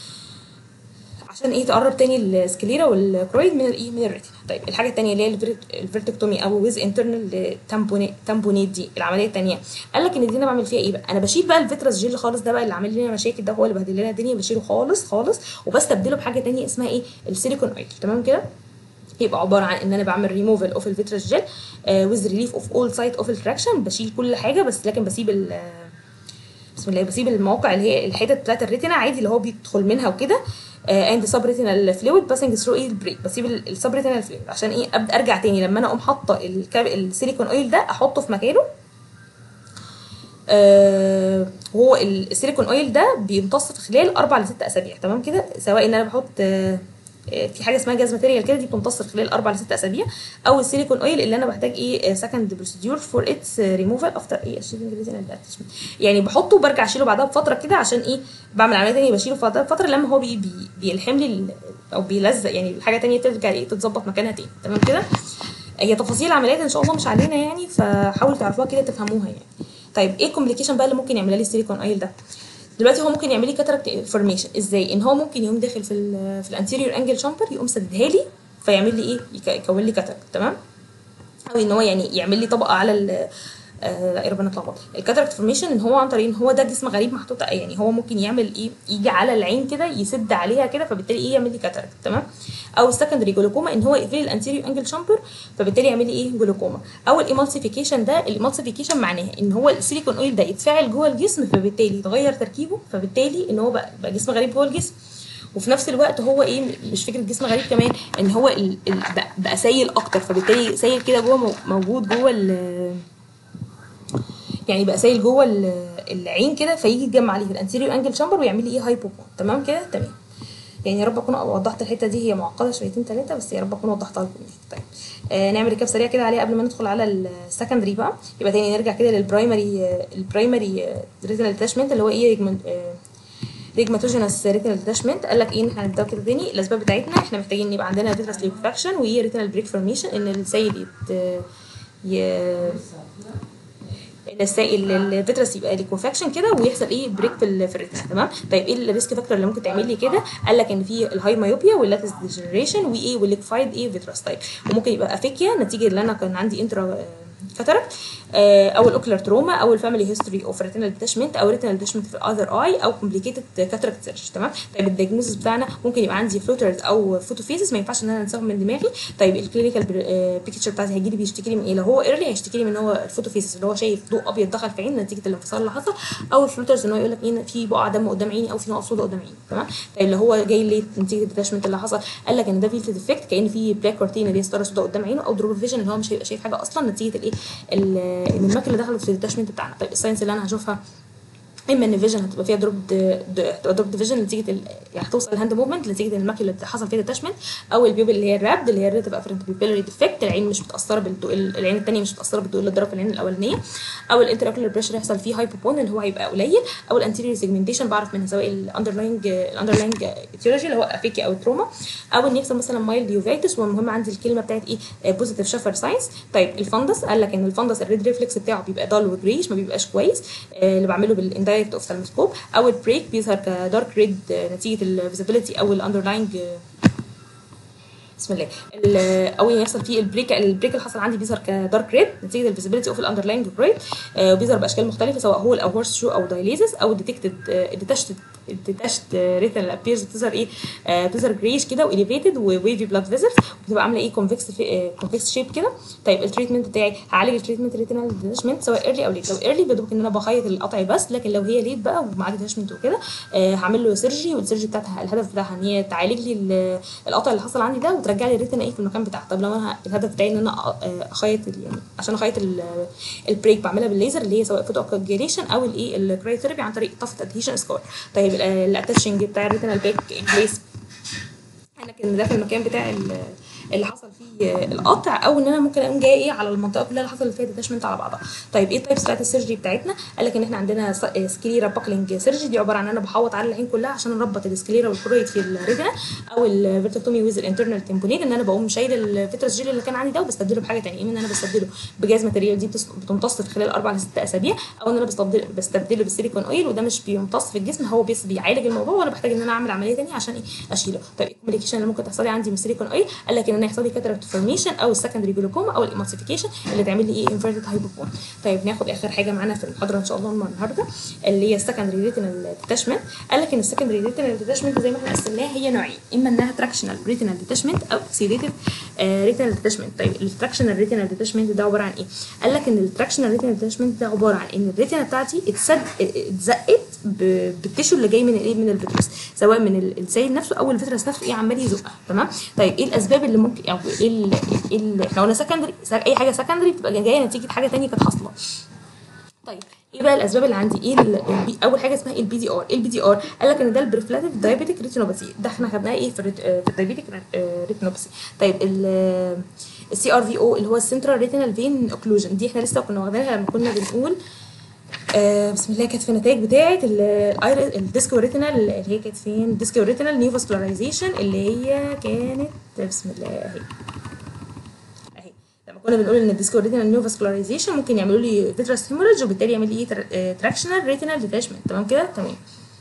عشان ايه تقرب تاني السكليرا والكرويد من الايه من الريتنا طيب الحاجه الثانيه اللي هي الفيرت- الفيرتكتومي او ويز انترنال تامبونيت دي العمليه الثانيه قال لك ان دي انا بعمل فيها ايه بقى انا بشيل بقى الفيترس جيل خالص ده بقى اللي عامل لنا مشاكل ده هو اللي بهدل لنا الدنيا بشيله خالص خالص وبستبدله بحاجه تانية اسمها ايه السيليكون اويل تمام كده يبقى عباره عن ان انا بعمل ريموفال اوف الفيترس جيل ويز ريليف اوف اول سايت اوف التراكشن بشيل كل حاجه بس لكن بسيب ال بسم الله بسيب المواقع اللي هي الحتت بتاعت الريتنا عادي اللي هو بيدخل منها وكده اند سب ريتينال فلويد باسنج ثرو ايه البريك بسيب السب ريتينال فلويد عشان ايه ابدا ارجع تاني لما انا اقوم حاطه الكاب- السيليكون اويل ده احطه في مكانه آه هو ال- السيليكون اويل ده بيمتص في خلال اربع لست اسابيع تمام كده سواء ان انا بحط آه آه، في حاجه اسمها جاز ماتيريال كده دي بتمتص في خلال اربع لست اسابيع او السيليكون اويل اللي انا بحتاج ايه سكند بروسيدور فور اتس ريموفال افتر ايه achieving retinal attachment. يعني بحطه وبرجع اشيله بعدها بفتره كده عشان ايه بعمل عمليه تانية بشيله بعدها بفتره لما هو بي بي بيلحم لي ال- او بيلزق يعني حاجه تانية ترجع ايه تتظبط مكانها تاني تمام كده هي تفاصيل العمليات ان شاء الله مش علينا يعني فحاولوا تعرفوها كده تفهموها يعني طيب ايه الكومبليكيشن بقى اللي ممكن يعملها لي السيليكون اويل ده دلوقتي هو ممكن يعمل لي كاتاراكت فورميشن ازاي ان هو ممكن يقوم داخل في ال في الانتيريور انجل شامبر يقوم سددها لي فيعمل لي ايه يك- يكون لي كاتاراكت تمام او ان هو يعني يعمل لي طبقه على ال آه، لا يا رب انا اتلخبط الكاتاراكت فورميشن ان هو عن طريق ان هو ده جسم غريب محطوط يعني هو ممكن يعمل ايه يجي على العين كده يسد عليها كده فبالتالي ايه يعمل لي كاتاراكت تمام او السكندري جلوكوما ان هو يقفل الانتيريور انجل شامبر فبالتالي يعمل لي ايه جلوكوما او الايمالسيفيكيشن ده الايمالسيفيكيشن معناها ان هو السيليكون اويل ده يتفاعل جوه الجسم فبالتالي يتغير تركيبه فبالتالي ان هو بقى, بقى جسم غريب جوه الجسم وفي نفس الوقت هو ايه مش فكره جسم غريب كمان ان هو ال... ال... بقى, بقى سايل اكتر فبالتالي سايل كده جوه مو- موجود جوه ال... يعني بقى سايل جوه ال- العين كده فيجي يتجمع عليه في الانتيريور انجل شامبر ويعمل لي ايه هايبوكون تمام كده تمام يعني يا رب اكون وضحت الحته دي هي معقده شويتين ثلاثه بس يا رب اكون وضحتها لكم يعني. طيب آه نعمل ريكاب سريع كده عليها قبل ما ندخل على السكندري بقى يبقى تاني نرجع كده للبرايمري آه، البرايمري ريتنال ديتاشمنت اللي هو ايه ريجمنت آه ريجماتوجينس ريتنال ديتاشمنت قال لك ايه ان احنا هنبدا كده تاني الاسباب بتاعتنا احنا محتاجين يبقى عندنا فيترس ليكفاكشن وريتنال بريك فورميشن ان السيل يت ي... السائل الفيترس يبقى ليكوفاكشن كده ويحصل ايه بريك في ال- في الريتنا تمام طيب ايه الريسك فاكتور اللي ممكن تعمل لي كده قال لك ان في الهاي مايوبيا واللاتس ديجنريشن وايه والليكفايد ايه فيترس طيب وممكن يبقى افيكيا نتيجه ان انا كان عندي انترا كاتاراكت او الاوكلر تروما او الفاميلي هيستوري اوف ريتينال ديتاشمنت او ريتينال ديتاشمنت في الاذر اي او كومبليكيتد كاتاراكت سيرش تمام طيب الدياجنوستس بتاعنا ممكن يبقى عندي فلوترز او فوتوفيزز ما ينفعش ان انا انساهم من دماغي طيب الكلينيكال بيكتشر بتاعتي هيجي لي بيشتكي لي من ايه لو هو ايرلي هيشتكي لي من ان هو الفوتوفيزز اللي هو شايف ضوء ابيض دخل في عين نتيجه الانفصال اللي حصل او الفلوترز ان هو يقول لك ايه في بقع دم قدام عيني او في نقط سودا قدام عيني تمام طيب لو هو جاي ليت نتيجه الديتاشمنت اللي حصل قال لك ان ده فيلد ديفكت كان في بلاك كورتين اللي هي ستاره سودا قدام عينه او دروب فيجن اللي هو مش هيبقى شايف حاجه اصلا نتيجه الايه ال- ان الماكله دخلت في الديتاشمنت بتاعنا طيب الساينس اللي انا هشوفها اما ان الفيجن هتبقى فيها دروب هتبقى دروب فيجن نتيجه ال... يعني هتوصل الهاند موفمنت نتيجه الماكيولا اللي حصل فيها ديتاشمنت او البيوبل اللي هي الرابد اللي هي الريتيف افرنت بيبيلري ديفكت العين مش متاثره بالضوء العين الثانيه مش متاثره بالضوء اللي ضرب في العين الاولانيه او الانتراكولار بريشر يحصل فيه هايبوبون اللي هو هيبقى قليل او الانتيريور سيجمنتيشن بعرف منها سواء الاندرلاينج الاندرلاينج ايتيولوجي اللي هو افيكي او تروما او ان يحصل مثلا مايلد يوفيتس والمهم عندي الكلمه بتاعت ايه بوزيتيف شفر ساينس طيب الفندس قال لك ان الفندس الريد ريفلكس بتاعه بيبقى دال وجريش ما بيبقاش كويس آه، اللي بعمله بالاندايركت اوفثالموسكوب او البريك بيظهر كدارك ريد نتيجه الفيزيبيليتي او الاندرلاينج بسم الله ال- او يحصل فيه البريك البريك اللي حصل عندي بيظهر كدارك ريد نتيجه الفيزيبيليتي اوف الاندرلاينج جريد وبيظهر باشكال مختلفه سواء هول او هورس شو او دايليزس او ديتكتد ديتاشت ديتاشت ريتنال ابيرز بتظهر ايه آه، بتظهر جريش كده واليفيتد وويفي بلاد فيزلز وبتبقى عامله ايه كونفكس كونفكس شيب كده طيب التريتمنت بتاعي هعالج التريتمنت ريتنال ديتاشمنت سواء ايرلي او ليت لو ايرلي بدوك ان انا بخيط القطع بس لكن لو هي ليت بقى ومعاه ديتاشمنت وكده آه، هعمل له سيرجري والسيرجري بتاعتها الهدف بتاعها ان هي تعالج لي ال- القطع اللي حصل عندي ده وترجع لي الريتنا ايه في المكان بتاعها طب لو انا الهدف بتاعي ان انا آه، اخيط ال- يعني عشان اخيط ال- البريك بعملها بالليزر اللي هي سواء فوتو كوجيليشن او الايه الكرايوثيرابي عن طريق طفه ادهيشن سكور طيب الاتاتشنج بتاع الريتنال باك ان بليس انا كان ده في المكان بتاع ال- اللي حصل فيه القطع او ان انا ممكن اقوم جايه ايه على المنطقه كلها اللي حصل فيها ديتاشمنت على بعضها طيب ايه التايبس بتاعت السيرجري بتاعتنا قال لك ان احنا عندنا س- سكليرا باكلينج سيرجري دي عباره عن ان انا بحوط على العين كلها عشان اربط السكليرا والكرويد في الريتنا او الفيرتوتومي ويز الانترنال تمبونيت ان انا بقوم شايل الفيترس جيل اللي كان عندي ده وبستبدله بحاجه ثانيه اما ان انا بستبدله بجاز ماتيريال دي بتس- بتمتص في خلال اربع لست اسابيع او ان انا بستبدل بستبدله بالسيليكون اويل وده مش بيمتص في الجسم هو بس بيعالج الموضوع وانا بحتاج ان انا اعمل عمليه ثانيه عشان ايه اشيله طيب ايه الكومبليكيشن اللي ممكن تحصل لي عندي من السيليكون اويل قال لك ان انا يحصل لي كاتراكت فورميشن او السكندري جلوكوما او الايمالسيفيكيشن اللي تعمل لي ايه انفيرتد هايبوبون طيب ناخد اخر حاجه معانا في المحاضره ان شاء الله النهارده اللي هي السكندري ريتينال ديتاشمنت قال لك ان السكندري ريتينال ديتاشمنت زي ما احنا قسمناها هي نوعين اما انها تراكشنال ريتينال ديتاشمنت او اوكسيديتيف ريتينال ديتاشمنت طيب التراكشنال ريتينال ديتاشمنت ده عباره عن ايه قال لك ان التراكشنال ريتينال ديتاشمنت ده عباره عن ان الريتينا بتاعتي اتسد اتزقت ب- بالتيشو اللي جاي من الايه من الفيترس سواء من ال- السيل نفسه او الفيترس نفسه ايه عمال يزقها تمام طيب ايه الاسباب اللي ممكن او ايه ال- ايه ال- احنا قلنا سكندري اي حاجه سكندري بتبقى جايه نتيجه حاجه ثانيه كانت حاصله طيب ايه بقى الاسباب اللي عندي ايه ال- البي- اول حاجه اسمها البي دي ار البي دي ار قال لك ان ده البريفلاتيف دايابيتيك ريتينوباثي ده احنا خدناه ايه في الريت- آه، في الدايابيتيك ريتينوباثي طيب السي ار في او اللي هو السنترال ريتينال فين اوكلوجن دي احنا لسه كنا واخدينها لما كنا بنقول آه بسم الله كانت في النتائج بتاعه الديسكو ريتينال اللي هي كانت فين الديسكو ريتينال نيوفاسكولاريزيشن اللي هي كانت بسم الله اهي اهي لما كنا بنقول ان الديسكو ريتينال نيوفاسكولاريزيشن ممكن يعملوا لي فيترس هيموريدج وبالتالي يعمل لي ايه تراكشنال ريتينال ديتاشمنت تمام كده تمام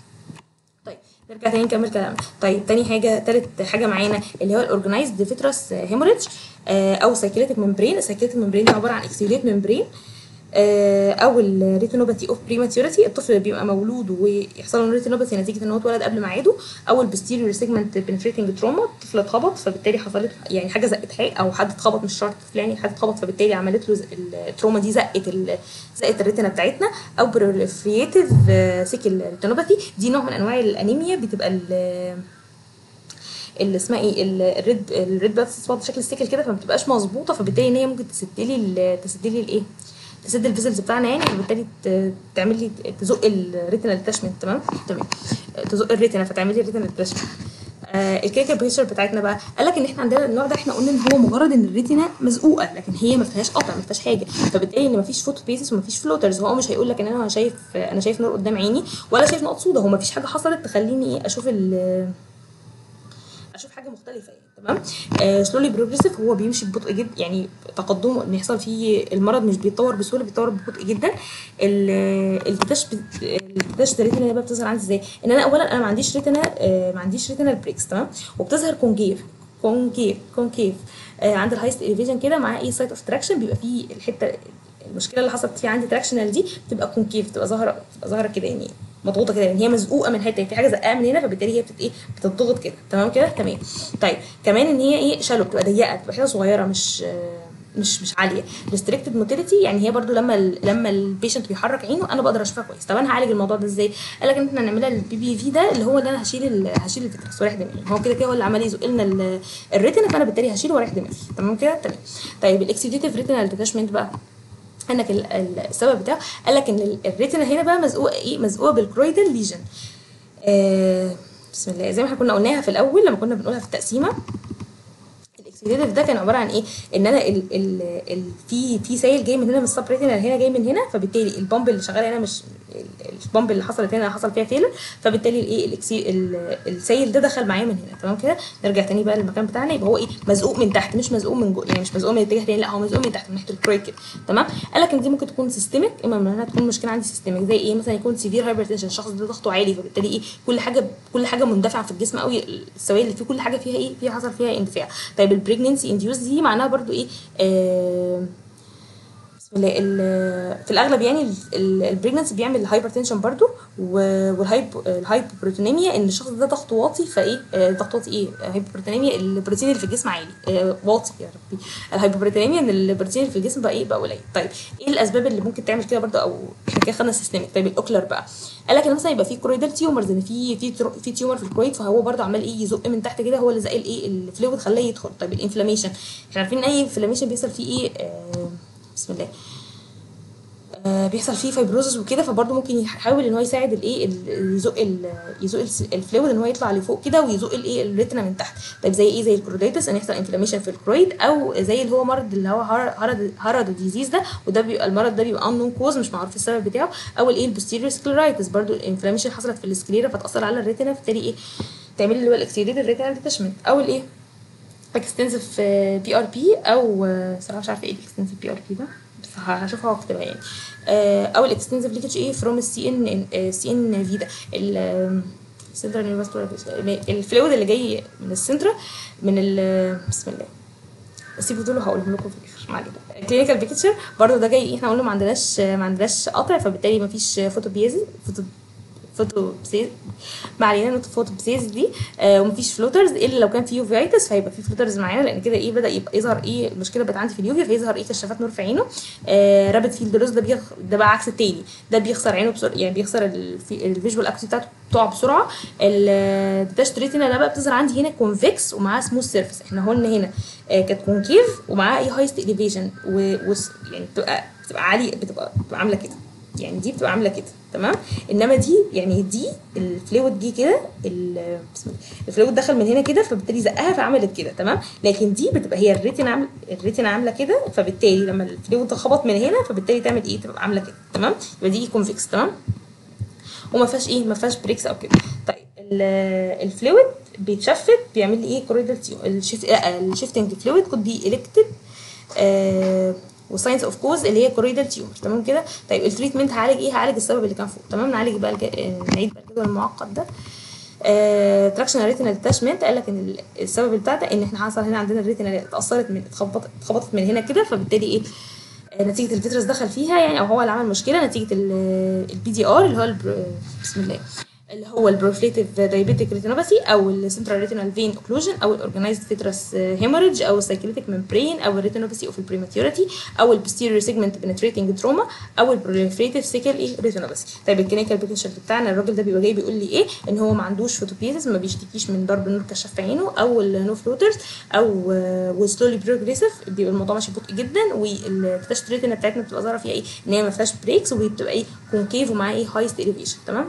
طيب نرجع تاني نكمل كلامنا طيب تاني حاجه تالت حاجه معانا اللي هو الاورجنايزد فيترس هيموريدج او سايكليتك ممبرين السايكليتك ممبرين دي عباره عن اكسيليت ممبرين آه، او الريتينوباثي اوف بريماتيورتي الطفل بيبقى مولود ويحصل له ريتينوباثي نتيجه ان هو اتولد قبل ميعاده او البوستيريور سيجمنت بنتريتنج تروما الطفل اتخبط فبالتالي حصلت يعني حاجه زقت حاجه او حد اتخبط مش شرط طفل يعني حد اتخبط فبالتالي عملت له ز- التروما دي زقت ال- زقت الريتنا بتاعتنا او بروليفريتيف سيكل ريتينوباثي دي نوع من انواع الانيميا بتبقى ال- اللي اسمها ايه ال- الريد الريد بلاد سبوت شكل السيكل كده فما بتبقاش مظبوطه فبالتالي ان هي ممكن تسد لي ال- تسد لي الايه تسد الفيزلز بتاعنا يعني فبالتالي ت- تعمل لي تزق الريتنال اتاشمنت تمام تمام تزق الريتنا فتعمل لي الريتنال اتاشمنت آه الكلينيكال بيكتشر بتاعتنا بقى قال لك ان احنا عندنا النوع ده احنا قلنا ان هو مجرد ان الريتنا مزقوقه لكن هي ما فيهاش قطع ما فيهاش حاجه فبالتالي ان ما فيش فوتو بيسز وما فيش فلوترز هو مش هيقول لك ان انا شايف انا شايف نور قدام عيني ولا شايف نقط سودا هو ما فيش حاجه حصلت تخليني ايه اشوف ال اشوف حاجه مختلفه يعني تمام آه سلولي بروجريسيف هو بيمشي ببطء جدا يعني تقدمه ان يحصل فيه المرض مش بيتطور بسهوله بيتطور ببطء جدا ال- التتاش التتاش الريتنا اللي بقى بتظهر عندي ازاي ان انا اولا انا ما عنديش ريتنا آه ما عنديش ريتنال بريكس تمام وبتظهر كونكيف كونكيف كونكيف آه عند الهايست اليفيجن كده مع اي سايت اوف تراكشن بيبقى فيه الحته المشكله اللي حصلت فيها عندي تراكشنال دي بتبقى كونكيف بتبقى ظاهره بتبقى ظاهره كده يعني مضغوطه كده لان هي مزقوقه من حته في حاجه زقاها من هنا فبالتالي هي بتت ايه بتضغط كده تمام كده تمام طيب كمان ان هي ايه شالو بتبقى ضيقه بتبقى حاجه صغيره مش آه، مش مش عاليه ريستريكتد موتيليتي يعني هي برضو لما ال لما البيشنت بيحرك عينه انا بقدر اشوفها كويس طب انا هعالج الموضوع ده ازاي قال لك ان احنا نعملها البي بي في ده اللي هو اللي انا هشيل ال- هشيل الفيترس واريح دماغي هو كده كده هو اللي عمال يزق لنا ال- الريتنا فانا بالتالي هشيله واريح دماغي تمام كده تمام طيب الاكسيديتيف ريتنال ديتاشمنت بقى انك ال- ال- السبب بتاعه قال لك ان ال- الريتنا هنا بقى مزقوقه ايه مزقوقه بالكرويدال ليجن آه بسم الله زي ما احنا كنا قلناها في الاول لما كنا بنقولها في التقسيمه الاكسيديتيف ده كان عباره عن ايه ان انا ال ال ال في في سائل جاي من هنا من السب ريتنا هنا جاي من هنا فبالتالي البامب اللي شغاله هنا مش ال- البامب اللي حصلت هنا حصل فيها فيلر فبالتالي الايه الإكسي- ال- السائل ده دخل معايا من هنا تمام كده نرجع تاني بقى للمكان بتاعنا يبقى هو ايه مزقوق من تحت مش مزقوق من جوه يعني مش مزقوق من اتجاه تاني لا هو مزقوق من تحت من ناحيه الكرويد كده تمام قال لك ان دي ممكن تكون سيستميك اما من انها تكون مشكله عندي سيستميك زي ايه مثلا يكون سيفير هايبرتنشن الشخص ده ضغطه عالي فبالتالي ايه كل حاجه كل حاجه مندفعه في الجسم قوي السوائل اللي فيه كل حاجه فيها ايه فيها حصل فيها اندفاع طيب البريجننسي انديوس دي معناها برضو ايه آه بسم الله ال- في الاغلب يعني البريجننسي بيعمل هايبرتنشن برضو و- والهايب الهايبوبروتينيميا ان الشخص ده ضغطه واطي فايه آه، ضغط واطي ايه هايبوبروتينيميا البروتين اللي في الجسم عالي آه، واطي يا ربي الهايبوبروتينيميا ان البروتين اللي في الجسم بقى ايه بقى قليل طيب ايه الاسباب اللي ممكن تعمل كده برضو او احنا كده خدنا السيستميك طيب الاوكلر بقى قال لك ان مثلا يبقى في كرويدال تيومرز ان في في ترو- في تيومر في الكرويد فهو برضو عمال ايه يزق من تحت كده هو اللي زق الايه الفلويد خلاه يدخل طيب الانفلاميشن احنا عارفين ان اي انفلاميشن بيحصل فيه ايه آه بسم الله آه، بيحصل فيه فايبروزس وكده فبرضه ممكن يحاول ان هو يساعد الايه ال- يزق ال- يزق الس- الفلويد ان هو يطلع لفوق كده ويزق الايه الريتنا من تحت طيب زي ايه زي الكروديتس ان يحصل انفلاميشن في الكرويد او زي اللي هو مرض اللي هو هرد هرد ديزيز ده وده بيبقى المرض ده بيبقى انون كوز مش معروف السبب بتاعه او الايه البوستيريور سكلرايتس برضه الانفلاميشن حصلت في السكليرا فتاثر على الريتنا فبالتالي ايه تعمل اللي هو الاكسيديد ريتنال ديتاشمنت او الايه اكستنسيف بي ار بي او آه، صراحه مش عارفه ايه الاكستنسيف بي ار بي ده بس هشوفها واكتبها يعني آه، او الاكستنسيف ليكج ايه فروم السي ان سي ان في ده السنترال نيرفاسكولار الفلويد اللي جاي من السنترا من ال بسم الله سيبوا دول هقولهم لكم في الاخر ما علينا الكلينيكال بيكتشر برضه ده جاي احنا قلنا ما عندناش ما عندناش قطع فبالتالي ما فيش فوتوبيازي فوتو فوتو بسيز ما علينا نقطه فوتو بسيز دي آه ومفيش فلوترز الا لو كان في يوفيتس فهيبقى في فلوترز معانا لان كده ايه بدا يبقى يظهر ايه المشكله بقت عندي في اليوفي فيظهر ايه كشافات نور في عينه آه رابد فيلد لوس ده بيخ... ده بقى عكس التاني ده بيخسر عينه بسرعه يعني بيخسر الفيجوال اكتي بتاعته بتقع بسرعه الديتاش ريتينا ده بقى بتظهر عندي هنا كونفكس ومعاه سموث سيرفيس احنا قلنا هنا آه كانت كونكيف ومعاه ايه هايست اليفيشن و... و... يعني بتبقى بتبقى عاليه بتبقى, بتبقى عامله كده يعني دي بتبقى عامله كده تمام انما دي يعني دي الفلويد جه كده ال- بسم الله الفلويد دخل من هنا كده فبالتالي زقها فعملت كده تمام لكن دي بتبقى هي الريتنا عامل الريتنا عامله كده فبالتالي لما الفلويد خبط من هنا فبالتالي تعمل ايه تبقى عامله كده تمام يبقى دي كونفكس تمام وما فيهاش ايه ما فيهاش بريكس او كده طيب ال- الفلويد بيتشفت بيعمل لي ايه كوريدال الشيفتنج فلويد كود بي الكتد وساينس اوف كوز اللي هي كوريدال تيومر تمام كده طيب التريتمنت هعالج ايه هعالج السبب اللي كان فوق تمام نعالج بقى الج... آه، نعيد بقى الجدول المعقد ده تراكشن ريتينال ديتاشمنت قال لك ان ال- السبب بتاعته ان احنا حصل هنا عندنا الريتينا اتاثرت من اتخبطت اتخبطت من هنا كده فبالتالي ايه آه، نتيجه الفيترس دخل فيها يعني او هو اللي عمل مشكله نتيجه البي دي ار اللي هو البر... بسم الله اللي هو البروفليتيف دايبيتيك ريتينوباثي او السنترال ريتينال فين اوكلوجن او الاورجنايزد فيترس هيموريدج او السايكليتيك ممبرين او الريتينوباثي اوف البريماتيوريتي او البوستيريور سيجمنت بنتريتنج تروما او البروليفريتيف سيكل ايه ريتينوباثي طيب الكلينيكال بيكتشر بتاعنا الراجل ده بيبقى جاي بيقول لي ايه ان هو ما عندوش فوتوبيزس ما بيشتكيش من ضرب نور كشاف في عينه او النو فلوترز او وسلولي بروجريسيف بيبقى الموضوع ماشي ببطء جدا والتشت ريتنا بتاعتنا بتبقى ظاهره فيها ايه ان هي ما فيهاش بريكس وبتبقى ايه كونكيف ومعاه ايه هايست اليفيشن تمام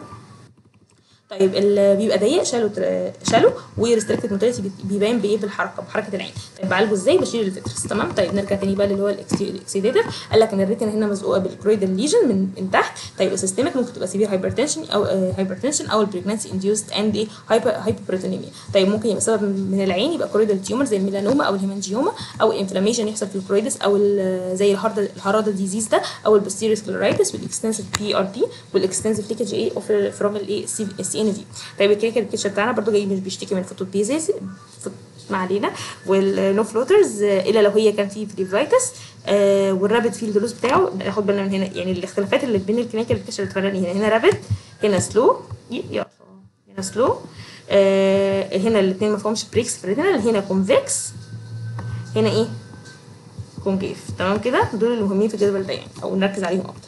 طيب اللي بيبقى ضيق شالو شالو وريستريكتد موتيليتي بيبان بايه بالحركه بحركه العين طيب بعالجه ازاي بشيل الفيترس تمام طيب نرجع تاني بقى اللي هو الاكسيديتر قال لك ان الريتنا هنا مزقوقه بالكرويدال ليجن من من تحت طيب السيستمك ممكن تبقى سيفير هايبرتنشن او هايبرتنشن او البريجنسي انديوست اند ايه هايبربروتينيميا طيب ممكن يبقى سبب من العين يبقى كرويدال تيومر زي الميلانوما او الهيمانجيوما او انفلاميشن يحصل في الكرويدس او ال- زي الهارد الهارده ديزيز ده او البوستيريور سكلرايتس والاكستنسيف بي ار تي والاكستنسيف ليكج ايه اوف فروم الايه السي ان في طيب الكلينيكال بيكتشر بتاعنا برضو جاي مش بيشتكي من فوتوبيزيز ما علينا والنو فلوترز الا لو هي كان في فليفرايتس آه والرابد فيلد لوس بتاعه ناخد بالنا من هنا يعني الاختلافات اللي بين الكلينيكال بيكتشر اللي هنا هنا رابد هنا سلو يا هنا سلو آه هنا الاثنين ما فيهمش بريكس في الريتنال هنا كونفكس هنا ايه كونكيف تمام كده دول المهمين في الجدول ده يعني او نركز عليهم اكتر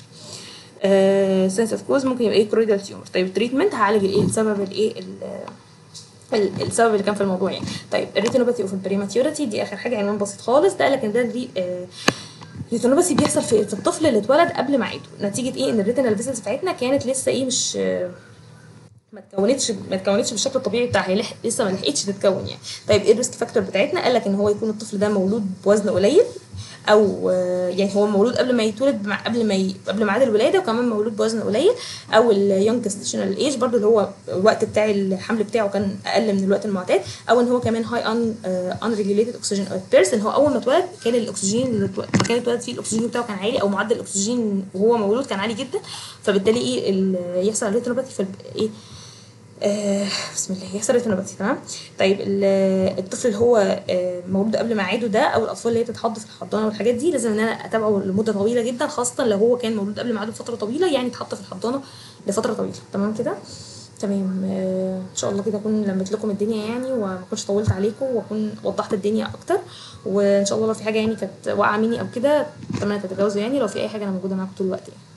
سنس اوف كوز ممكن يبقى ايه كرويدال تيومر طيب التريتمنت هعالج الايه السبب الايه ال- ال- السبب اللي كان في الموضوع يعني طيب الريتينوباثي اوف البريماتيورتي دي اخر حاجه عنوان بسيط خالص ده قال لك ان ده دي آه الريتينوباثي بيحصل في في الطفل اللي اتولد قبل ميعاده نتيجه ايه ان الريتينال فيسلز بتاعتنا كانت لسه ايه مش آه ما اتكونتش ما اتكونتش بالشكل الطبيعي بتاعها هي لح- لسه ما لحقتش تتكون يعني طيب ايه الريسك فاكتور بتاعتنا قال لك ان هو يكون الطفل ده مولود بوزن قليل او آه، يعني هو مولود قبل ما يتولد بمع- قبل ما ي... قبل ميعاد الولاده وكمان مولود بوزن قليل او اليونج جستيشنال ايج برضو اللي هو الوقت بتاع الحمل بتاعه كان اقل من الوقت المعتاد او ان هو كمان هاي ان ان ريجوليتد اوكسجين بيرسون هو اول ما اتولد كان الاكسجين اللي اتو- المكان اللي اتولد فيه الاكسجين بتاعه كان عالي او معدل الاكسجين وهو مولود كان عالي جدا فبالتالي ايه ال- يحصل ريتنوباثي في الب- ايه آه بسم الله يحصل ريتينوباثي تمام طيب ال- الطفل اللي هو آه، مولود قبل ميعاده ده او الاطفال اللي هي بتتحض في الحضانه والحاجات دي لازم ان انا اتابعه لمده طويله جدا خاصه لو هو كان مولود قبل ميعاده بفتره طويله يعني اتحط في الحضانه لفتره طويله تمام كده تمام آه ان شاء الله كده اكون لميت لكم الدنيا يعني وما اكونش طولت عليكم واكون وضحت الدنيا اكتر وان شاء الله لو في حاجه يعني كانت واقعه مني او كده اتمنى تتجاوزوا يعني لو في اي حاجه انا موجوده معاكم طول الوقت يعني